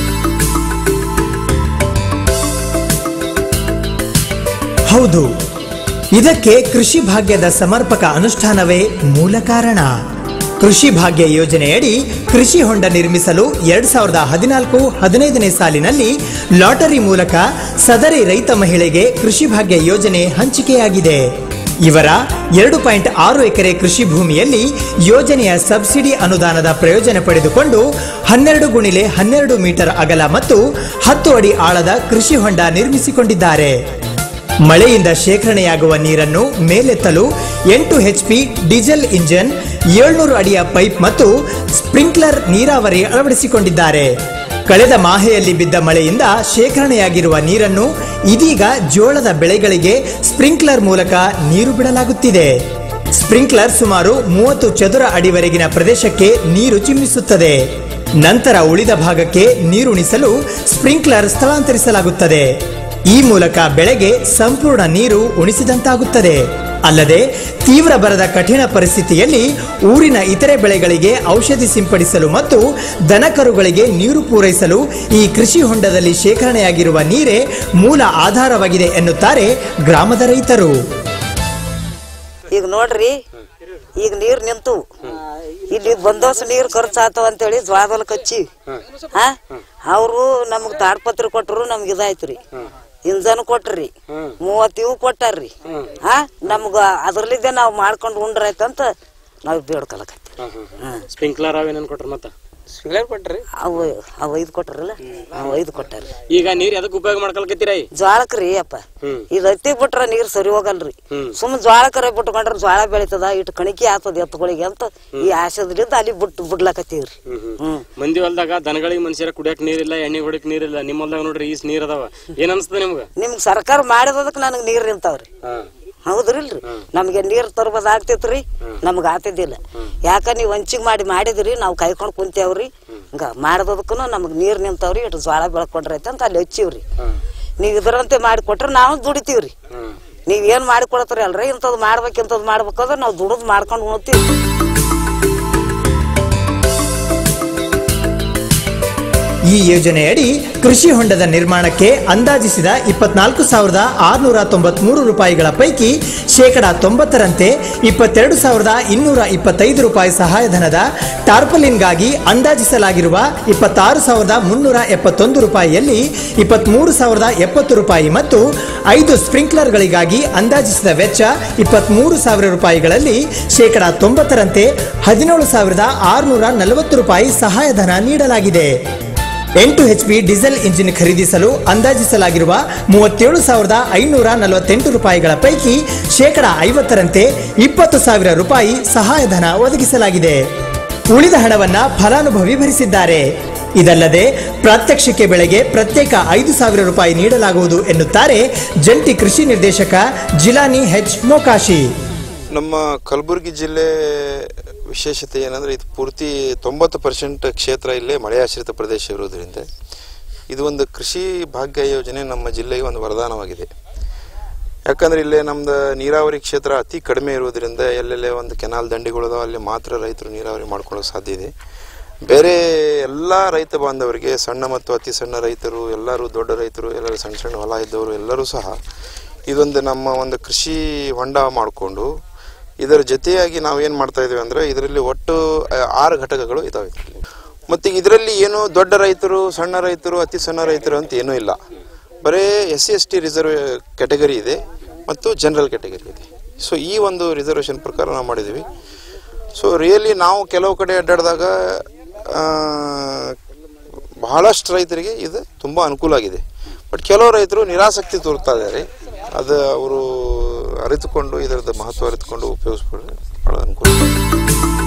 Speaker 1: ಹೌದು ಇದಕ್ಕೆ ಕೃಷಿ ಭಾಗ್ಯದ ಸಮರ್ಪಕ ಅನುಷ್ಠಾನವೇ ಮೂಲ ಕಾರಣ ಕೃಷಿ ಭಾಗ್ಯ ಯೋಜನೆಯಡಿ ಕೃಷಿ ಹೊಂಡ ನಿರ್ಮಿಸಲು ಎರಡ್ ಸಾವಿರದ ಹದಿನಾಲ್ಕು ಹದಿನೈದನೇ ಸಾಲಿನಲ್ಲಿ ಲಾಟರಿ ಮೂಲಕ ಸದರಿ ರೈತ ಮಹಿಳೆಗೆ ಕೃಷಿ ಭಾಗ್ಯ ಯೋಜನೆ ಹಂಚಿಕೆಯಾಗಿದೆ ಇವರ ಎರಡು ಪಾಯಿಂಟ್ ಆರು ಎಕರೆ ಕೃಷಿ ಭೂಮಿಯಲ್ಲಿ ಯೋಜನೆಯ ಸಬ್ಸಿಡಿ ಅನುದಾನದ ಪ್ರಯೋಜನ ಪಡೆದುಕೊಂಡು ಹನ್ನೆರಡು ಗುಣಿಲೆ ಹನ್ನೆರಡು ಮೀಟರ್ ಅಗಲ ಮತ್ತು ಹತ್ತು ಅಡಿ ಆಳದ ಕೃಷಿ ಹೊಂಡ ನಿರ್ಮಿಸಿಕೊಂಡಿದ್ದಾರೆ ಮಳೆಯಿಂದ ಶೇಖರಣೆಯಾಗುವ ನೀರನ್ನು ಮೇಲೆತ್ತಲು ಎಂಟು ಎಚ್ಪಿ ಡೀಸೆಲ್ ಇಂಜಿನ್ ಏಳ್ನೂರು ಅಡಿಯ ಪೈಪ್ ಮತ್ತು ಸ್ಪ್ರಿಂಕ್ಲರ್ ನೀರಾವರಿ ಅಳವಡಿಸಿಕೊಂಡಿದ್ದಾರೆ ಕಳೆದ ಮಾಹೆಯಲ್ಲಿ ಬಿದ್ದ ಮಳೆಯಿಂದ ಶೇಖರಣೆಯಾಗಿರುವ ನೀರನ್ನು ಇದೀಗ ಜೋಳದ ಬೆಳೆಗಳಿಗೆ ಸ್ಪ್ರಿಂಕ್ಲರ್ ಮೂಲಕ ನೀರು ಬಿಡಲಾಗುತ್ತಿದೆ ಸ್ಪ್ರಿಂಕ್ಲರ್ ಸುಮಾರು ಮೂವತ್ತು ಚದುರ ಅಡಿವರೆಗಿನ ಪ್ರದೇಶಕ್ಕೆ ನೀರು ಚಿಮ್ಮಿಸುತ್ತದೆ ನಂತರ ಉಳಿದ ಭಾಗಕ್ಕೆ ನೀರುಣಿಸಲು ಸ್ಪ್ರಿಂಕ್ಲರ್ ಸ್ಥಳಾಂತರಿಸಲಾಗುತ್ತದೆ ಈ ಮೂಲಕ ಬೆಳೆಗೆ ಸಂಪೂರ್ಣ ನೀರು ಉಣಿಸಿದಂತಾಗುತ್ತದೆ ಅಲ್ಲದೆ ತೀವ್ರ ಬರದ ಕಠಿಣ ಪರಿಸ್ಥಿತಿಯಲ್ಲಿ ಊರಿನ ಇತರೆ ಬೆಳೆಗಳಿಗೆ ಔಷಧಿ ಸಿಂಪಡಿಸಲು ಮತ್ತು ದನಕರುಗಳಿಗೆ ನೀರು ಪೂರೈಸಲು ಈ ಕೃಷಿ ಹೊಂಡದಲ್ಲಿ ಶೇಖರಣೆಯಾಗಿರುವ ನೀರೇ ಮೂಲ ಆಧಾರವಾಗಿದೆ ಎನ್ನುತ್ತಾರೆ ಗ್ರಾಮದ ರೈತರು
Speaker 15: ಈಗ ನೋಡ್ರಿ ಈಗ ನೀರ್ ನಿಂತು ಇಲ್ಲಿ ಬಂದೋಸ್ ನೀರ್ ಖರ್ಚು ಆತಾವ ಅಂತೇಳಿ ಜ್ವಾಳದೊಲಕ್ ಹಚ್ಚಿ ಹಾ ಅವರು ನಮಗ್ ತಾಡ್ಪತ್ರಿ ಕೊಟ್ರು ನಮ್ಗೆ ಇದಾಯ್ತ್ರಿ ಇಂಜನ್ ಕೊಟ್ರಿ ಮೂವತ್ ಇವು ಕೊಟ್ಟಾರ್ರಿ ಹಾ ನಮ್ಗ ಅದ್ರಲ್ಲಿದ್ದೆ ನಾವ್ ಮಾಡ್ಕೊಂಡು ಉಂಡ್ರಾಯ್ತಂತ ನಾವ್ ಬೇಡ್ಕೊಳಕತ್ತಿ
Speaker 16: ಸ್ಪ್ರಿಂಕ್ಲರ್ ಅವೇನೇನು ಕೊಟ್ರ ಮತ್ತ ಸ್ಪ್ರಿಂಕ್ಲರ್ ಕೊಟ್ರಿ
Speaker 15: ಅವು ಅವು ಐದು ಕೊಟ್ರಲ್ಲ ಅವು ಐದು ಕೊಟ್ಟಾರ್ರಿ
Speaker 16: ಈಗ ನೀರ್ ಎದಕ್ ಉಪಯೋಗ ಮಾಡ್ಕೊಳಕತ್ತೀರ
Speaker 15: ಜ್ವಾಳಕ್ರಿ ಅಪ್ಪ
Speaker 16: ಹ್ಮ್.
Speaker 15: ಇದು ಹತ್ತಿ ಬಿಟ್ರ ನೀರ್ ಸರಿ ಹೋಗಲ್ರಿ
Speaker 16: ಹ್ಮ್.
Speaker 15: ಸುಮ್ ಜ್ವಾಳಕರ ಬಿಟ್ಕೊಂಡ್ರ ಜ್ವಾಳ ಬೆಳಿತದ ಇಟ್ಟು ಕಣಿಕೆ ಆತದ ಎತ್ತುಗಳಿಗೆ ಅಂತ ಈ ಆಶದ್ರಿಂದ ಅಲ್ಲಿ ಬಿಟ್ಟು ಬಿಡ್ಲಾಕತ್ತೀವ್ರಿ ಹ್ಮ್
Speaker 16: ಮಂದಿ ಹೊಲ್ದಾಗ ದನಗಳಿಗೆ ಮನುಷ್ಯರ ಕುಡಿಯಕ್ ನೀರಿಲ್ಲ ಎಣ್ಣೆ ಹೊಡಕ್ ನೀರಿಲ್ಲ ನಿಮ್ಮ ಹೊಲ್ದಾಗ ನೋಡ್ರಿ ಈಸ್ ನೀರ್ ಅದಾವ ಏನ್ ಅನ್ಸ್ತದ ನಿಮ್ಗ
Speaker 15: ನಿಮ್ಗ್ ಸರ್ಕಾರ ಮಾಡಿದದಕ್ ನನಗ್ ನೀರ್ ನಿಂತಾವ್ರಿ ಹೌದ್ರಿಲ್ರಿ ನಮ್ಗೆ ನೀರ್ ತರ್ಬೋದ್ ಆಗ್ತೈತ್ರಿ ನಮ್ಗ ಆಗ್ತಿದ್ದಿಲ್ಲ ಯಾಕ ನೀವ್ ಹಂಚಿಗ್ ಮಾಡಿ ಮಾಡಿದ್ರಿ ನಾವ್ ಕಾಯ್ಕೊಂಡ್ ಕುಂತೇವ್ರಿ ಹಂಗ ಮಾಡದದಕ್ಕೂ ನಮಗ್ ನೀರ್ ನಿಂತಾವ್ರಿ ಇಟ್ಟು ಜ್ವಾಳ ಬೆಳ್ಕೊಂಡ್ರಿ ಅಂತ ಅಲ್ಲಿ ಹಚ್ಚಿವ್ರಿ ನೀವ್ ಇದರಂತೆ ಮಾಡಿ ಕೊಟ್ರ ನಾವು ದುಡಿತೀವ್ರಿ ನೀವ್ ಏನ್ ಮಾಡಿ ಕೊಡತ್ರಿ ಅಲ್ರಿ ಇಂಥದ್ ಮಾಡ್ಬೇಕು ಇಂಥದ್ ಮಾಡ್ಬೇಕಂದ್ರ ನಾವ್ ದುಡದ್ ಮಾಡ್ಕೊಂಡ್ ಉಣ್ತೀವಿ
Speaker 1: ಈ ಯೋಜನೆಯಡಿ ಕೃಷಿ ಹೊಂಡದ ನಿರ್ಮಾಣಕ್ಕೆ ಅಂದಾಜಿಸಿದ ಇಪ್ಪತ್ನಾಲ್ಕು ಸಾವಿರದ ಆರುನೂರ ತೊಂಬತ್ಮೂರು ರೂಪಾಯಿಗಳ ಪೈಕಿ ಶೇಕಡ ತೊಂಬತ್ತರಂತೆ ಇಪ್ಪತ್ತೆರಡು ಸಾವಿರದ ಇನ್ನೂರ ಇಪ್ಪತ್ತೈದು ರೂಪಾಯಿ ಸಹಾಯಧನದ ಟಾರ್ಪಲಿನ್ಗಾಗಿ ಅಂದಾಜಿಸಲಾಗಿರುವ ಇಪ್ಪತ್ತಾರು ಸಾವಿರದ ಮುನ್ನೂರ ಎಪ್ಪತ್ತೊಂದು ರೂಪಾಯಿಯಲ್ಲಿ ಇಪ್ಪತ್ಮೂರು ಸಾವಿರದ ಎಪ್ಪತ್ತು ರೂಪಾಯಿ ಮತ್ತು ಐದು ಸ್ಪ್ರಿಂಕ್ಲರ್ಗಳಿಗಾಗಿ ಅಂದಾಜಿಸಿದ ವೆಚ್ಚ ಇಪ್ಪತ್ಮೂರು ಸಾವಿರ ರೂಪಾಯಿಗಳಲ್ಲಿ ಶೇಕಡ ತೊಂಬತ್ತರಂತೆ ಹದಿನೇಳು ಸಾವಿರದ ಆರುನೂರ ನಲವತ್ತು ರೂಪಾಯಿ ಸಹಾಯಧನ ನೀಡಲಾಗಿದೆ ಎಂಟು ಎಚ್ಪಿ ಡೀಸೆಲ್ ಇಂಜಿನ್ ಖರೀದಿಸಲು ಅಂದಾಜಿಸಲಾಗಿರುವ ಮೂವತ್ತೇಳು ಸಾವಿರದ ಐನೂರ ನಲವತ್ತೆಂಟು ರೂಪಾಯಿಗಳ ಪೈಕಿ ಶೇಕಡ ಐವತ್ತರಂತೆ ಇಪ್ಪತ್ತು ಸಾವಿರ ರೂಪಾಯಿ ಸಹಾಯಧನ ಒದಗಿಸಲಾಗಿದೆ ಉಳಿದ ಹಣವನ್ನ ಫಲಾನುಭವಿ ಭರಿಸಿದ್ದಾರೆ ಇದಲ್ಲದೆ ಪ್ರಾತ್ಯಕ್ಷಿಕೆ ಬೆಳೆಗೆ ಪ್ರತ್ಯೇಕ ಐದು ಸಾವಿರ ರೂಪಾಯಿ ನೀಡಲಾಗುವುದು ಎನ್ನುತ್ತಾರೆ ಜಂಟಿ ಕೃಷಿ ನಿರ್ದೇಶಕ ಜಿಲಾನಿ ಹೆಚ್ ಮೋಕಾಶಿ
Speaker 17: ನಮ್ಮ ಕಲಬುರಗಿ ಜಿಲ್ಲೆ ವಿಶೇಷತೆ ಏನಂದ್ರೆ ಇದು ಪೂರ್ತಿ ತೊಂಬತ್ತು ಪರ್ಸೆಂಟ್ ಕ್ಷೇತ್ರ ಇಲ್ಲೇ ಮಳೆ ಆಶ್ರಿತ ಪ್ರದೇಶ ಇರುವುದರಿಂದ ಇದು ಒಂದು ಕೃಷಿ ಭಾಗ್ಯ ಯೋಜನೆ ನಮ್ಮ ಜಿಲ್ಲೆಗೆ ಒಂದು ವರದಾನವಾಗಿದೆ ಯಾಕಂದ್ರೆ ಇಲ್ಲೇ ನಮ್ದು ನೀರಾವರಿ ಕ್ಷೇತ್ರ ಅತಿ ಕಡಿಮೆ ಇರುವುದರಿಂದ ಎಲ್ಲೆಲ್ಲೇ ಒಂದು ಕೆನಾಲ್ ದಂಡಿಗಳಿದಾವ ಅಲ್ಲಿ ಮಾತ್ರ ರೈತರು ನೀರಾವರಿ ಮಾಡ್ಕೊಳ್ಳೋಕೆ ಸಾಧ್ಯ ಇದೆ ಬೇರೆ ಎಲ್ಲ ರೈತ ಬಾಂಧವರಿಗೆ ಸಣ್ಣ ಮತ್ತು ಅತಿ ಸಣ್ಣ ರೈತರು ಎಲ್ಲರೂ ದೊಡ್ಡ ರೈತರು ಎಲ್ಲರೂ ಸಣ್ಣ ಸಣ್ಣ ಹೊಲ ಇದ್ದವರು ಎಲ್ಲರೂ ಸಹ ಇದೊಂದು ನಮ್ಮ ಒಂದು ಕೃಷಿ ಹೊಂಡ ಮಾಡಿಕೊಂಡು ಇದರ ಜೊತೆಯಾಗಿ ನಾವೇನು ಮಾಡ್ತಾ ಇದ್ದೀವಿ ಅಂದರೆ ಇದರಲ್ಲಿ ಒಟ್ಟು ಆ, ಆರು ಘಟಕಗಳು ಇದಾವೆ ಮತ್ತು ಇದರಲ್ಲಿ ಏನು ದೊಡ್ಡ ರೈತರು ಸಣ್ಣ ರೈತರು ಅತಿ ಸಣ್ಣ ರೈತರು ಅಂತ ಏನೂ ಇಲ್ಲ ಬರೀ S C S T reserve category ಇದೆ ಮತ್ತು ಜನರಲ್ ಕ್ಯಾಟಗರಿ ಇದೆ ಸೊ ಈ ಒಂದು ರಿಸರ್ವೇಷನ್ ಪ್ರಕಾರ ನಾವು ಮಾಡಿದ್ದೀವಿ ಸೊ ರಿಯಲಿ ನಾವು ಕೆಲವು ಕಡೆ ಅಡ್ಡಾಡಿದಾಗ ಆ, ಬಹಳಷ್ಟು ರೈತರಿಗೆ ಇದು ತುಂಬ ಅನುಕೂಲ ಆಗಿದೆ ಬಟ್ ಕೆಲವು ರೈತರು ನಿರಾಸಕ್ತಿ ತೋರ್ತಾ ಇದ್ದಾರೆ ಅದು ಅವರು ಅರಿತುಕೊಂಡು ಇದರದ ಮಹತ್ವ ಅರಿತುಕೊಂಡು ಉಪಯೋಗಿಸ್ಕೊಂಡ್ರೆ ಬಹಳ ಅನುಕೂಲ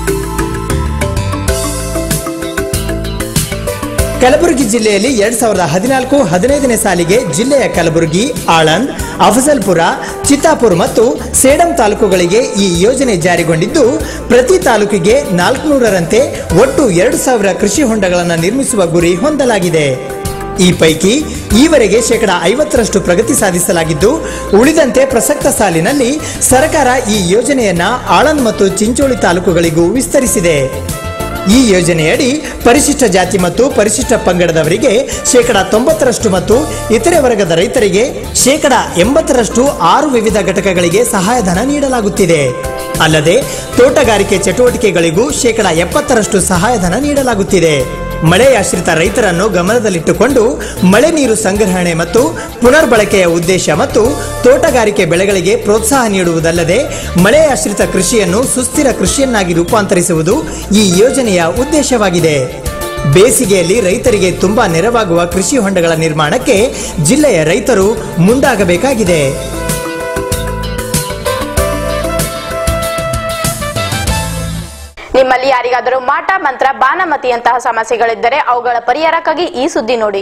Speaker 1: ಕಲಬುರಗಿ ಜಿಲ್ಲೆಯಲ್ಲಿ ಎರಡ್ ಸಾವಿರದ ಹದಿನಾಲ್ಕು ಹದಿನೈದನೇ ಸಾಲಿಗೆ ಜಿಲ್ಲೆಯ ಕಲಬುರಗಿ ಆಳಂದ್ ಅಫಜಲ್ಪುರ ಚಿತ್ತಾಪುರ್ ಮತ್ತು ಸೇಡಂ ತಾಲೂಕುಗಳಿಗೆ ಈ ಯೋಜನೆ ಜಾರಿಗೊಂಡಿದ್ದು ಪ್ರತಿ ತಾಲೂಕಿಗೆ ನಾಲ್ಕುನೂರರಂತೆ ಒಟ್ಟು ಎರಡು ಸಾವಿರ ಕೃಷಿ ಹೊಂಡಗಳನ್ನು ನಿರ್ಮಿಸುವ ಗುರಿ ಹೊಂದಲಾಗಿದೆ ಈ ಪೈಕಿ ಈವರೆಗೆ ಶೇಕಡ ಐವತ್ತರಷ್ಟು ಪ್ರಗತಿ ಸಾಧಿಸಲಾಗಿದ್ದು ಉಳಿದಂತೆ ಪ್ರಸಕ್ತ ಸಾಲಿನಲ್ಲಿ ಸರ್ಕಾರ ಈ ಯೋಜನೆಯನ್ನ ಆಳಂದ್ ಮತ್ತು ಚಿಂಚೋಳಿ ತಾಲೂಕುಗಳಿಗೂ ವಿಸ್ತರಿಸಿದೆ ಈ ಯೋಜನೆಯಡಿ ಪರಿಶಿಷ್ಟ ಜಾತಿ ಮತ್ತು ಪರಿಶಿಷ್ಟ ಪಂಗಡದವರಿಗೆ ಶೇಕಡ ತೊಂಬತ್ತರಷ್ಟು ಮತ್ತು ಇತರೆ ವರ್ಗದ ರೈತರಿಗೆ ಶೇಕಡ ಎಂಬತ್ತರಷ್ಟು ಆರು ವಿವಿಧ ಘಟಕಗಳಿಗೆ ಸಹಾಯಧನ ನೀಡಲಾಗುತ್ತಿದೆ ಅಲ್ಲದೆ ತೋಟಗಾರಿಕೆ ಚಟುವಟಿಕೆಗಳಿಗೂ ಶೇಕಡ ಎಪ್ಪತ್ತರಷ್ಟು ಸಹಾಯಧನ ನೀಡಲಾಗುತ್ತಿದೆ ಮಳೆಯಾಶ್ರಿತ ರೈತರನ್ನು ಗಮನದಲ್ಲಿಟ್ಟುಕೊಂಡು ಮಳೆ ನೀರು ಸಂಗ್ರಹಣೆ ಮತ್ತು ಪುನರ್ಬಳಕೆಯ ಉದ್ದೇಶ ಮತ್ತು ತೋಟಗಾರಿಕೆ ಬೆಳೆಗಳಿಗೆ ಪ್ರೋತ್ಸಾಹ ನೀಡುವುದಲ್ಲದೆ ಮಳೆಯಾಶ್ರಿತ ಕೃಷಿಯನ್ನು ಸುಸ್ಥಿರ ಕೃಷಿಯನ್ನಾಗಿ ರೂಪಾಂತರಿಸುವುದು ಈ ಯೋಜನೆಯ ಉದ್ದೇಶವಾಗಿದೆ ಬೇಸಿಗೆಯಲ್ಲಿ ರೈತರಿಗೆ ತುಂಬಾ ನೆರವಾಗುವ ಕೃಷಿ ಹೊಂಡಗಳ ನಿರ್ಮಾಣಕ್ಕೆ ಜಿಲ್ಲೆಯ ರೈತರು ಮುಂದಾಗಬೇಕಾಗಿದೆ
Speaker 3: ನಿಮ್ಮ ನಿಮ್ಮಲ್ಲಿ ಯಾರಿಗಾದರೂ ಮಾಟ ಮಂತ್ರ ಬಾನಮತಿಯಂತಹ ಸಮಸ್ಯೆಗಳಿದ್ದರೆ ಅವುಗಳ ಪರಿಹಾರಕ್ಕಾಗಿ ಈ ಸುದ್ದಿ ನೋಡಿ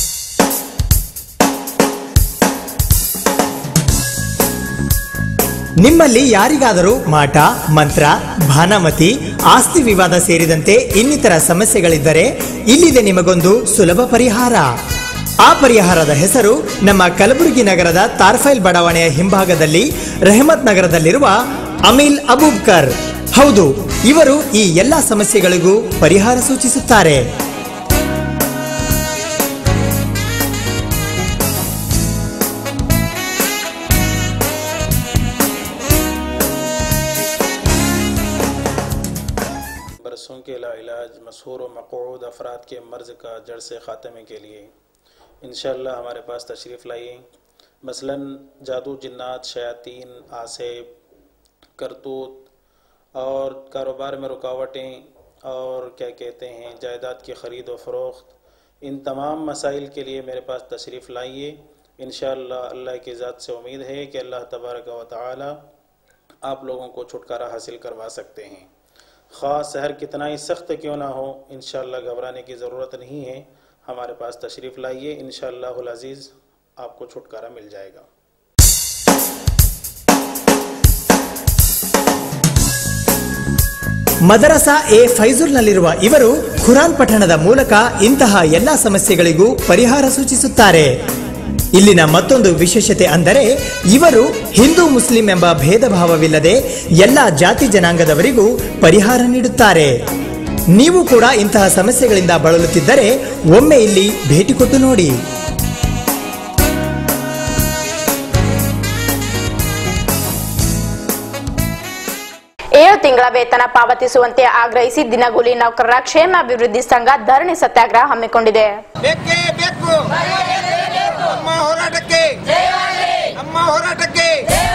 Speaker 1: ನಿಮ್ಮಲ್ಲಿ ಯಾರಿಗಾದರೂ ಮಾಟ ಮಂತ್ರ ಭಾನಮತಿ ಆಸ್ತಿ ವಿವಾದ ಸೇರಿದಂತೆ ಇನ್ನಿತರ ಸಮಸ್ಯೆಗಳಿದ್ದರೆ ಇಲ್ಲಿದೆ ನಿಮಗೊಂದು ಸುಲಭ ಪರಿಹಾರ ಆ ಪರಿಹಾರದ ಹೆಸರು ನಮ್ಮ ಕಲಬುರಗಿ ನಗರದ ತಾರ್ಫೈಲ್ ಬಡಾವಣೆಯ ಹಿಂಭಾಗದಲ್ಲಿ ರೆಹಮತ್ ನಗರದಲ್ಲಿರುವ ಅಮೀಲ್ ಅಬೂಬ್ಕರ್ ಹೌದು ಇವರು ಈ ಎಲ್ಲಾ ಸಮಸ್ಯೆಗಳಿಗೂ ಪರಿಹಾರ ಸೂಚಿಸುತ್ತಾರೆ
Speaker 18: बरसों के लाइलाज मशहूर व मकूद अफराद के मर्ज़ का जड़ से ख़ात्मे के लिए इन हमारे पास तशरीफ़ लाइए मसलन जादू जन्नात शयातीन आसेब करतूत और कारोबार में रुकावटें और क्या कहते हैं जायदाद की ख़रीद व फ़रोख्त इन तमाम मसाइल के लिए मेरे पास तशरीफ़ लाइए इन अल्लाह की ज़ात से उम्मीद है कि अल्लाह तबारक व ताली आप लोगों को छुटकारा हासिल करवा सकते हैं ख़ास शहर कितना ही सख्त क्यों ना हो इन घबराने की ज़रूरत नहीं है हमारे पास तशरीफ़ लाइए इन अज़ीज़ आपको छुटकारा मिल जाएगा
Speaker 1: ಮದರಸಾ ಎ ಫೈಜುಲ್ನಲ್ಲಿರುವ ಇವರು ಖುರಾನ್ ಪಠಣದ ಮೂಲಕ ಇಂತಹ ಎಲ್ಲಾ ಸಮಸ್ಯೆಗಳಿಗೂ ಪರಿಹಾರ ಸೂಚಿಸುತ್ತಾರೆ ಇಲ್ಲಿನ ಮತ್ತೊಂದು ವಿಶೇಷತೆ ಅಂದರೆ ಇವರು ಹಿಂದೂ ಮುಸ್ಲಿಂ ಎಂಬ ಭೇದ ಭಾವವಿಲ್ಲದೆ ಎಲ್ಲ ಜಾತಿ ಜನಾಂಗದವರಿಗೂ ಪರಿಹಾರ ನೀಡುತ್ತಾರೆ ನೀವು ಕೂಡ ಇಂತಹ ಸಮಸ್ಯೆಗಳಿಂದ ಬಳಲುತ್ತಿದ್ದರೆ ಒಮ್ಮೆ ಇಲ್ಲಿ ಭೇಟಿ ಕೊಟ್ಟು ನೋಡಿ
Speaker 3: ಏಳು ತಿಂಗಳ ವೇತನ ಪಾವತಿಸುವಂತೆ ಆಗ್ರಹಿಸಿ ದಿನಗೂಲಿ ನೌಕರರ ಕ್ಷೇಮಾಭಿವೃದ್ಧಿ ಸಂಘ ಧರಣಿ ಸತ್ಯಾಗ್ರಹ ಹಮ್ಮಿಕೊಂಡಿದೆ
Speaker 19: ಬೇಕೇ ಬೇಕು ನಮ್ಮ ಹೋರಾಟಕ್ಕೆ ನಮ್ಮ ಹೋರಾಟಕ್ಕೆ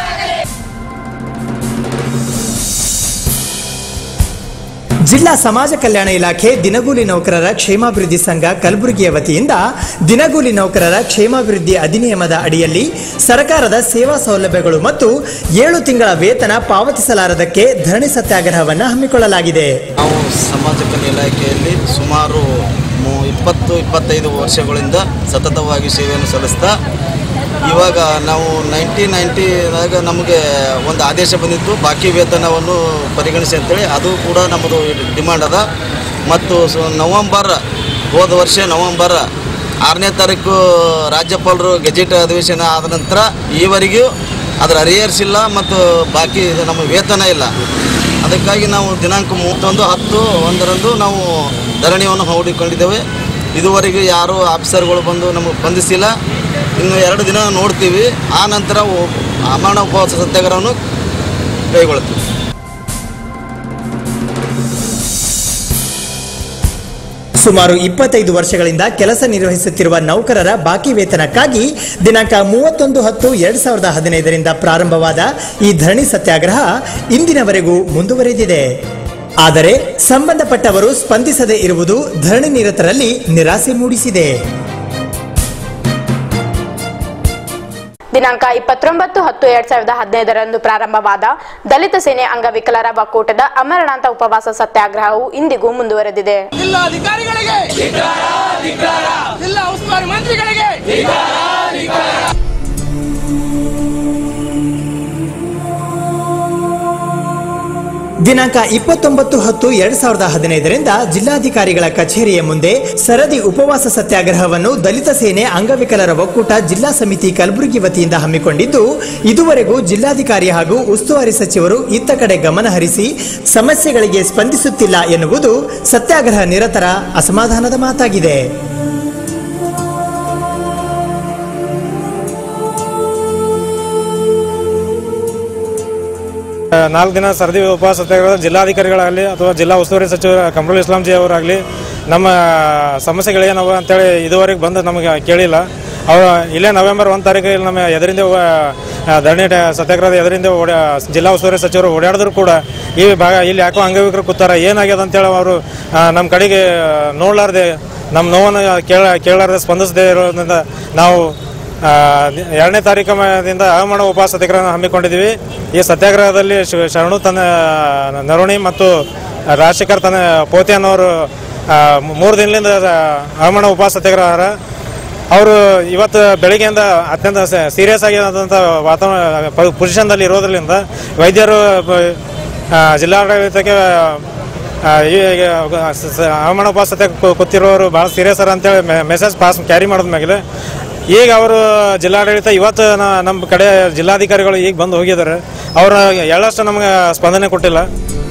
Speaker 1: ಜಿಲ್ಲಾ ಸಮಾಜ ಕಲ್ಯಾಣ ಇಲಾಖೆ ದಿನಗೂಲಿ ನೌಕರರ ಕ್ಷೇಮಾಭಿವೃದ್ಧಿ ಸಂಘ ಕಲಬುರಗಿಯ ವತಿಯಿಂದ ದಿನಗೂಲಿ ನೌಕರರ ಕ್ಷೇಮಾಭಿವೃದ್ಧಿ ಅಧಿನಿಯಮದ ಅಡಿಯಲ್ಲಿ ಸರ್ಕಾರದ ಸೇವಾ ಸೌಲಭ್ಯಗಳು ಮತ್ತು ಏಳು ತಿಂಗಳ ವೇತನ ಪಾವತಿಸಲಾರದಕ್ಕೆ ಧರಣಿ ಸತ್ಯಾಗ್ರಹವನ್ನು ಹಮ್ಮಿಕೊಳ್ಳಲಾಗಿದೆ
Speaker 20: ನಾವು ಸಮಾಜ ಕಲ್ಯಾಣ ಇಲಾಖೆಯಲ್ಲಿ ಸುಮಾರು ಮೂ- ಇಪ್ಪತ್ತು ಇಪ್ಪತ್ತೈದು ವರ್ಷಗಳಿಂದ ಸತತವಾಗಿ ಸೇವೆಯನ್ನು ಸಲ್ಲಿಸ್ತಾ ಇವಾಗ ನಾವು ನೈನ್ಟೀನ್ ನೈಂಟಿದಾಗ ನಮಗೆ ಒಂದು ಆದೇಶ ಬಂದಿತ್ತು ಬಾಕಿ ವೇತನವನ್ನು ಪರಿಗಣಿಸಿ ಅಂತೇಳಿ ಅದು ಕೂಡ ನಮ್ಮದು ಡಿಮಾಂಡ್ ಅದ ಮತ್ತು ಸೊ ನವಂಬರ್ ಹೋದ ವರ್ಷ ನವಂಬರ್ ಆರನೇ ತಾರೀಕು ರಾಜ್ಯಪಾಲರು ಗೆಜೆಟ್ ಅಧಿವೇಶನ ಆದ ನಂತರ ಈವರೆಗೂ ಅದರ ಅರಿಯರ್ಸ್ ಇಲ್ಲ ಮತ್ತು ಬಾಕಿ ಇದು ನಮ್ಮ ವೇತನ ಇಲ್ಲ ಅದಕ್ಕಾಗಿ ನಾವು ದಿನಾಂಕ ಮೂವತ್ತೊಂದು ಹತ್ತು ಒಂದರಂದು ನಾವು ಧರಣಿಯನ್ನು ಹೂಡಿಕೊಂಡಿದ್ದೇವೆ ಇದುವರೆಗೂ ಯಾರೂ ಆಫೀಸರ್ಗಳು ಬಂದು ನಮಗೆ ಬಂಧಿಸಿಲ್ಲ ಇನ್ನು ಎರಡು ದಿನ ನೋಡ್ತೀವಿ ಆ ನಂತರ ಒ- ಅಮರಣ ಉಪವಾಸ ಸತ್ಯಾಗ್ರಹವನ್ನು ಕೈಗೊಳ್ತೀವಿ
Speaker 1: ಸುಮಾರು ಇಪ್ಪತ್ತೈದು ವರ್ಷಗಳಿಂದ ಕೆಲಸ ನಿರ್ವಹಿಸುತ್ತಿರುವ ನೌಕರರ ಬಾಕಿ ವೇತನಕ್ಕಾಗಿ ದಿನಾಂಕ ಮೂವತ್ತೊಂದು ಹತ್ತು ಎರಡ್ ಸಾವಿರದ ಹದಿನೈದರಿಂದ ಪ್ರಾರಂಭವಾದ ಈ ಧರಣಿ ಸತ್ಯಾಗ್ರಹ ಇಂದಿನವರೆಗೂ ಮುಂದುವರೆದಿದೆ ಆದರೆ ಸಂಬಂಧಪಟ್ಟವರು ಸ್ಪಂದಿಸದೇ ಇರುವುದು ಧರಣಿ ನಿರತರಲ್ಲಿ ನಿರಾಸೆ ಮೂಡಿಸಿದೆ
Speaker 3: ದಿನಾಂಕ ಇಪ್ಪತ್ತೊಂಬತ್ತು ಹತ್ತು ಎರಡ್ ಸಾವಿರದ ಹದಿನೈದರಂದು ಪ್ರಾರಂಭವಾದ ದಲಿತ ಸೇನೆ ಅಂಗವಿಕಲರ ಒಕ್ಕೂಟದ ಅಮರಣಾಂತ ಉಪವಾಸ ಸತ್ಯಾಗ್ರಹವು ಇಂದಿಗೂ ಮುಂದುವರೆದಿದೆ
Speaker 19: ಜಿಲ್ಲಾಧಿಕಾರಿಗಳಿಗೆ ಜಿಲ್ಲಾ ಉಸ್ತುವಾರಿ ಮಂತ್ರಿಗಳಿಗೆ
Speaker 1: ದಿನಾಂಕ ಇಪ್ಪತ್ತೊಂಬತ್ತು ಹತ್ತು ಎರಡ್ ಸಾವಿರದ ಹದಿನೈದರಿಂದ ಜಿಲ್ಲಾಧಿಕಾರಿಗಳ ಕಚೇರಿಯ ಮುಂದೆ ಸರದಿ ಉಪವಾಸ ಸತ್ಯಾಗ್ರಹವನ್ನು ದಲಿತ ಸೇನೆ ಅಂಗವಿಕಲರ ಒಕ್ಕೂಟ ಜಿಲ್ಲಾ ಸಮಿತಿ ಕಲಬುರಗಿ ವತಿಯಿಂದ ಹಮ್ಮಿಕೊಂಡಿದ್ದು ಇದುವರೆಗೂ ಜಿಲ್ಲಾಧಿಕಾರಿ ಹಾಗೂ ಉಸ್ತುವಾರಿ ಸಚಿವರು ಇತ್ತ ಕಡೆ ಗಮನ ಹರಿಸಿ ಸಮಸ್ಯೆಗಳಿಗೆ ಸ್ಪಂದಿಸುತ್ತಿಲ್ಲ ಎನ್ನುವುದು ಸತ್ಯಾಗ್ರಹ ನಿರತರ ಅಸಮಾಧಾನದ ಮಾತಾಗಿದೆ
Speaker 21: ನಾಲ್ಕು ದಿನ ಸರದಿ ಉಪವಾಸ ಸತ್ಯಾಗ್ರಹ ಜಿಲ್ಲಾಧಿಕಾರಿಗಳಾಗಲಿ ಅಥವಾ ಜಿಲ್ಲಾ ಉಸ್ತುವಾರಿ ಸಚಿವ ಕಮರುಲ್ ಇಸ್ಲಾಂಜಿ ಅವರಾಗಲಿ ನಮ್ಮ ಸಮಸ್ಯೆಗಳೇನವ ಅಂತೇಳಿ ಇದುವರೆಗೆ ಬಂದು ನಮಗೆ ಕೇಳಿಲ್ಲ ಅವ ಇಲ್ಲೇ ನವೆಂಬರ್ ಒಂದು ತಾರೀಕು ಇಲ್ಲಿ ನಮ್ಮ ಎದರಿಂದ ಧರಣಿ ಟ- ಸತ್ಯಾಗ್ರಹದ ಎದರಿಂದ ಓಡ ಜಿಲ್ಲಾ ಉಸ್ತುವಾರಿ ಸಚಿವರು ಓಡಾಡಿದ್ರು ಕೂಡ ಈ ಭಾಗ ಇಲ್ಲಿ ಯಾಕೋ ಅಂಗವಿಕರು ಕೂತಾರ ಏನಾಗ್ಯದ ಅಂತೇಳಿ ಅವರು ನಮ್ಮ ಕಡೆಗೆ ನೋಡ್ಲಾರ್ದೆ ನಮ್ಮ ನೋವನ್ನು ಕೇಳ ಕೇಳಾರ್ದೆ ಸ್ಪಂದಿಸದೇ ಇರೋದ್ರಿಂದ ನಾವು ಆ, ಎರಡನೇ ತಾರೀಕಿನಿಂದ ಹವಾಮಾನ ಉಪವಾಸ ಸತ್ಯಾಗ್ರಹ ಹಮ್ಮಿಕೊಂಡಿದ್ದೀವಿ ಈ ಸತ್ಯಾಗ್ರಹದಲ್ಲಿ ಶ- ಶರಣು ತನ್ನ ನರುಣಿ ಮತ್ತು ರಾಜಶೇಖರ್ ತನ್ನ ಪೋತೆ ಅನ್ನೋರು ಆ, ಮೂರು ದಿನದಿಂದ ಹವಾಮಾನ ಉಪವಾಸ ಸತ್ಯಾಗ್ರಹ ಅವರು ಇವತ್ತು ಬೆಳಿಗ್ಗೆಯಿಂದ ಅತ್ಯಂತ ಸೀರಿಯಸ್ ಆಗಿರೋದಂಥ ವಾತಾವರಣ ಪೊಸಿಷನ್ದಲ್ಲಿ ಇರೋದ್ರಿಂದ ವೈದ್ಯರು ಬ- ಆ, ಜಿಲ್ಲಾಡಳಿತಕ್ಕೆ ಆ, ಈ ಸ- ಸ- ಹವಾಮಾನ ಉಪವಾಸ ಸತ್ಯ ಕೂತಿರೋರು ಭಾಳ ಸೀರಿಯಸ್ ಅರ ಅಂತೇಳಿ ಮೆಸೇಜ್ ಪಾಸ್ ಕ್ಯಾರಿ ಮಾಡಿದ ಮೇಲೆ ಈಗ ಅವರು ಜಿಲ್ಲಾಡಳಿತ ಇವತ್ತು ನ- ನಮ್ಮ ಕಡೆ ಜಿಲ್ಲಾಧಿಕಾರಿಗಳು ಈಗ ಬಂದು ಹೋಗಿದ್ದಾರೆ ಅವರು ಎಳ್ಳಷ್ಟು ನಮ್ಗೆ ಸ್ಪಂದನೆ ಕೊಟ್ಟಿಲ್ಲ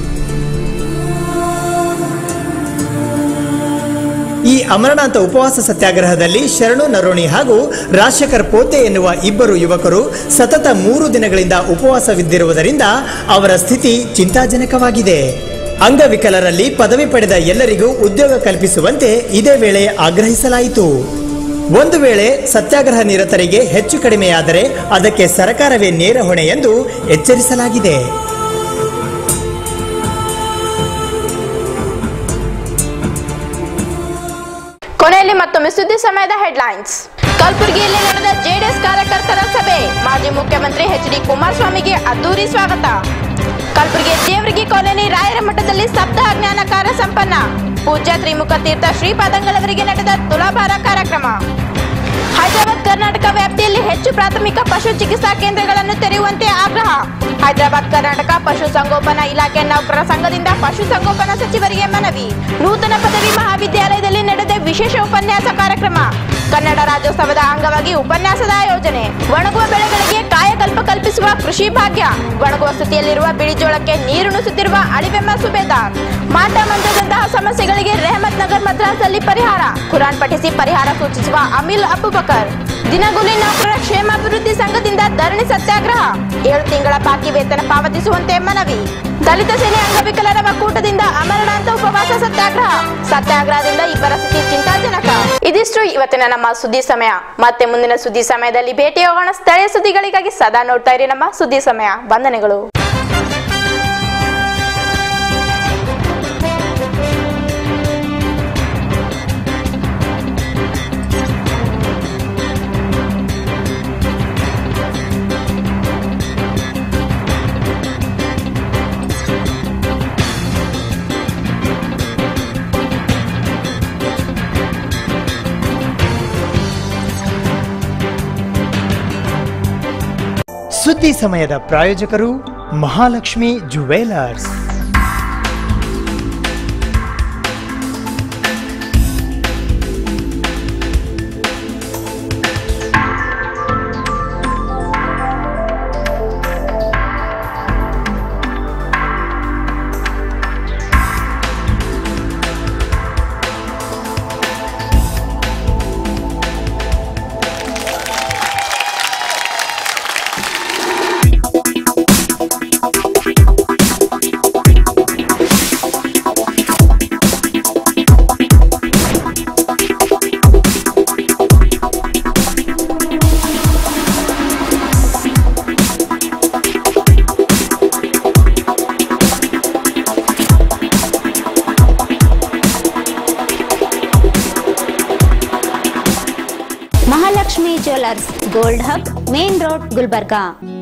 Speaker 1: ಈ ಅಮರನಾಥ ಉಪವಾಸ ಸತ್ಯಾಗ್ರಹದಲ್ಲಿ ಶರಣು ನರೋಣಿ ಹಾಗೂ ರಾಜಶೇಖರ್ ಪೋತೆ ಎನ್ನುವ ಇಬ್ಬರು ಯುವಕರು ಸತತ ಮೂರು ದಿನಗಳಿಂದ ಉಪವಾಸವಿದ್ದಿರುವುದರಿಂದ ಅವರ ಸ್ಥಿತಿ ಚಿಂತಾಜನಕವಾಗಿದೆ ಅಂಗವಿಕಲರಲ್ಲಿ ಪದವಿ ಪಡೆದ ಎಲ್ಲರಿಗೂ ಉದ್ಯೋಗ ಕಲ್ಪಿಸುವಂತೆ ಇದೇ ವೇಳೆ ಆಗ್ರಹಿಸಲಾಯಿತು ಒಂದು ವೇಳೆ ಸತ್ಯಾಗ್ರಹ ನಿರತರಿಗೆ ಹೆಚ್ಚು ಕಡಿಮೆಯಾದರೆ ಅದಕ್ಕೆ ಸರ್ಕಾರವೇ ನೇರ ಹೊಣೆ ಎಂದು ಎಚ್ಚರಿಸಲಾಗಿದೆ
Speaker 3: ಕೊನೆಯಲ್ಲಿ ಮತ್ತೊಮ್ಮೆ ಸುದ್ದಿ ಸಮಯದ ಹೆಡ್ಲೈನ್ಸ್ ಕಲಬುರಗಿಯಲ್ಲಿ ನಡೆದ ಜೆಡಿಎಸ್ ಕಾರ್ಯಕರ್ತರ ಸಭೆ ಮಾಜಿ ಮುಖ್ಯಮಂತ್ರಿ ಎಚ್ ಡಿ ಕುಮಾರಸ್ವಾಮಿಗೆ ಅದ್ದೂರಿ ಸ್ವಾಗತ ಕಲಬುರಗಿ ದೇವರಿಗೆ ಕಾಲೋನಿ ರಾಯರ ಮಠದಲ್ಲಿ ಸಪ್ತಾಹ ಜ್ಞಾನ ಕಾರ್ಯ ಸಂಪನ್ನ ಪೂಜ್ಯ ತ್ರಿಮುಖ ತೀರ್ಥ ಶ್ರೀಪಾದಂಗಳವರಿಗೆ ನಡೆದ ತುಲಾಭಾರ ಕಾರ್ಯಕ್ರಮ ಹೈದರಾಬಾದ್ ಕರ್ನಾಟಕ ವ್ಯಾಪ್ತಿಯಲ್ಲಿ ಹೆಚ್ಚು ಪ್ರಾಥಮಿಕ ಪಶು ಚಿಕಿತ್ಸಾ ಕೇಂದ್ರಗಳನ್ನು ತೆರೆಯುವಂತೆ ಆಗ್ರಹ ಹೈದರಾಬಾದ್ ಕರ್ನಾಟಕ ಪಶು ಸಂಗೋಪನಾ ಇಲಾಖೆ ನೌಕರರ ಸಂಘದಿಂದ ಪಶು ಸಂಗೋಪನಾ ಸಚಿವರಿಗೆ ಮನವಿ ನೂತನ ಪದವಿ ಮಹಾವಿದ್ಯಾಲಯದಲ್ಲಿ ನಡೆದ ವಿಶೇಷ ಉಪನ್ಯಾಸ ಕಾರ್ಯಕ್ರಮ ಕನ್ನಡ ರಾಜ್ಯೋತ್ಸವದ ಅಂಗವಾಗಿ ಉಪನ್ಯಾಸದ ಆಯೋಜನೆ ಒಣಗುವ ಬೆಳೆಗಳಿಗೆ ಕಾಯಕಲ್ಪ ಕಲ್ಪಿಸುವ ಕೃಷಿ ಭಾಗ್ಯ ಒಣಗುವ ಸ್ಥಿತಿಯಲ್ಲಿರುವ ಬಿಳಿಜೋಳಕ್ಕೆ ನೀರುಣಿಸುತ್ತಿರುವ ಅಳಿವೆಮ್ಮ ಸುಬೇದಾರ್ ಮಾಟ ಮಂದದಂತಹ ಸಮಸ್ಯೆಗಳಿಗೆ ರೆಹಮತ್ ನಗರ್ ಮದ್ರಾಸ್ನಲ್ಲಿ ಪರಿಹಾರ ಕುರಾನ್ ಪಠಿಸಿ ಪರಿಹಾರ ಸೂಚಿಸುವ ಅಮಿಲ್ ಅಬುಬಕರ್ ದಿನಗೂಲಿ ನೌಕರರ ಕ್ಷೇಮಾಭಿವೃದ್ಧಿ ಸಂಘದಿಂದ ಧರಣಿ ಸತ್ಯಾಗ್ರಹ ಏಳು ತಿಂಗಳ ಬಾಕಿ ವೇತನ ಪಾವತಿಸುವಂತೆ ಮನವಿ ದಲಿತ ಸೇನೆ ಅಂಗವಿಕಲರ ಒಕ್ಕೂಟದಿಂದ ಅಮರನಾಥ ಉಪವಾಸ ಸತ್ಯಾಗ್ರಹ ಸತ್ಯಾಗ್ರಹದಿಂದ ಇಬ್ಬರ ಸ್ಥಿತಿ ಚಿಂತಾಜನಕ ಇದಿಷ್ಟು ಇವತ್ತಿನ ನಮ್ಮ ಸುದ್ದಿ ಸಮಯ ಮತ್ತೆ ಮುಂದಿನ ಸುದ್ದಿ ಸಮಯದಲ್ಲಿ ಭೇಟಿಯಾಗೋಣ ಸ್ಥಳೀಯ ಸುದ್ದಿಗಳಿಗಾಗಿ ಸದಾ ನೋಡ್ತಾ ಇರಿ ನಮ್ಮ ಸುದ್ದಿ ಸಮಯ ವಂದನೆಗಳು
Speaker 1: ಸುದ್ದಿ ಸಮಯದ ಪ್ರಾಯೋಜಕರು Mahalakshmi jewellers
Speaker 2: Mahalakshmi jewellers gold hub main road Gulbarga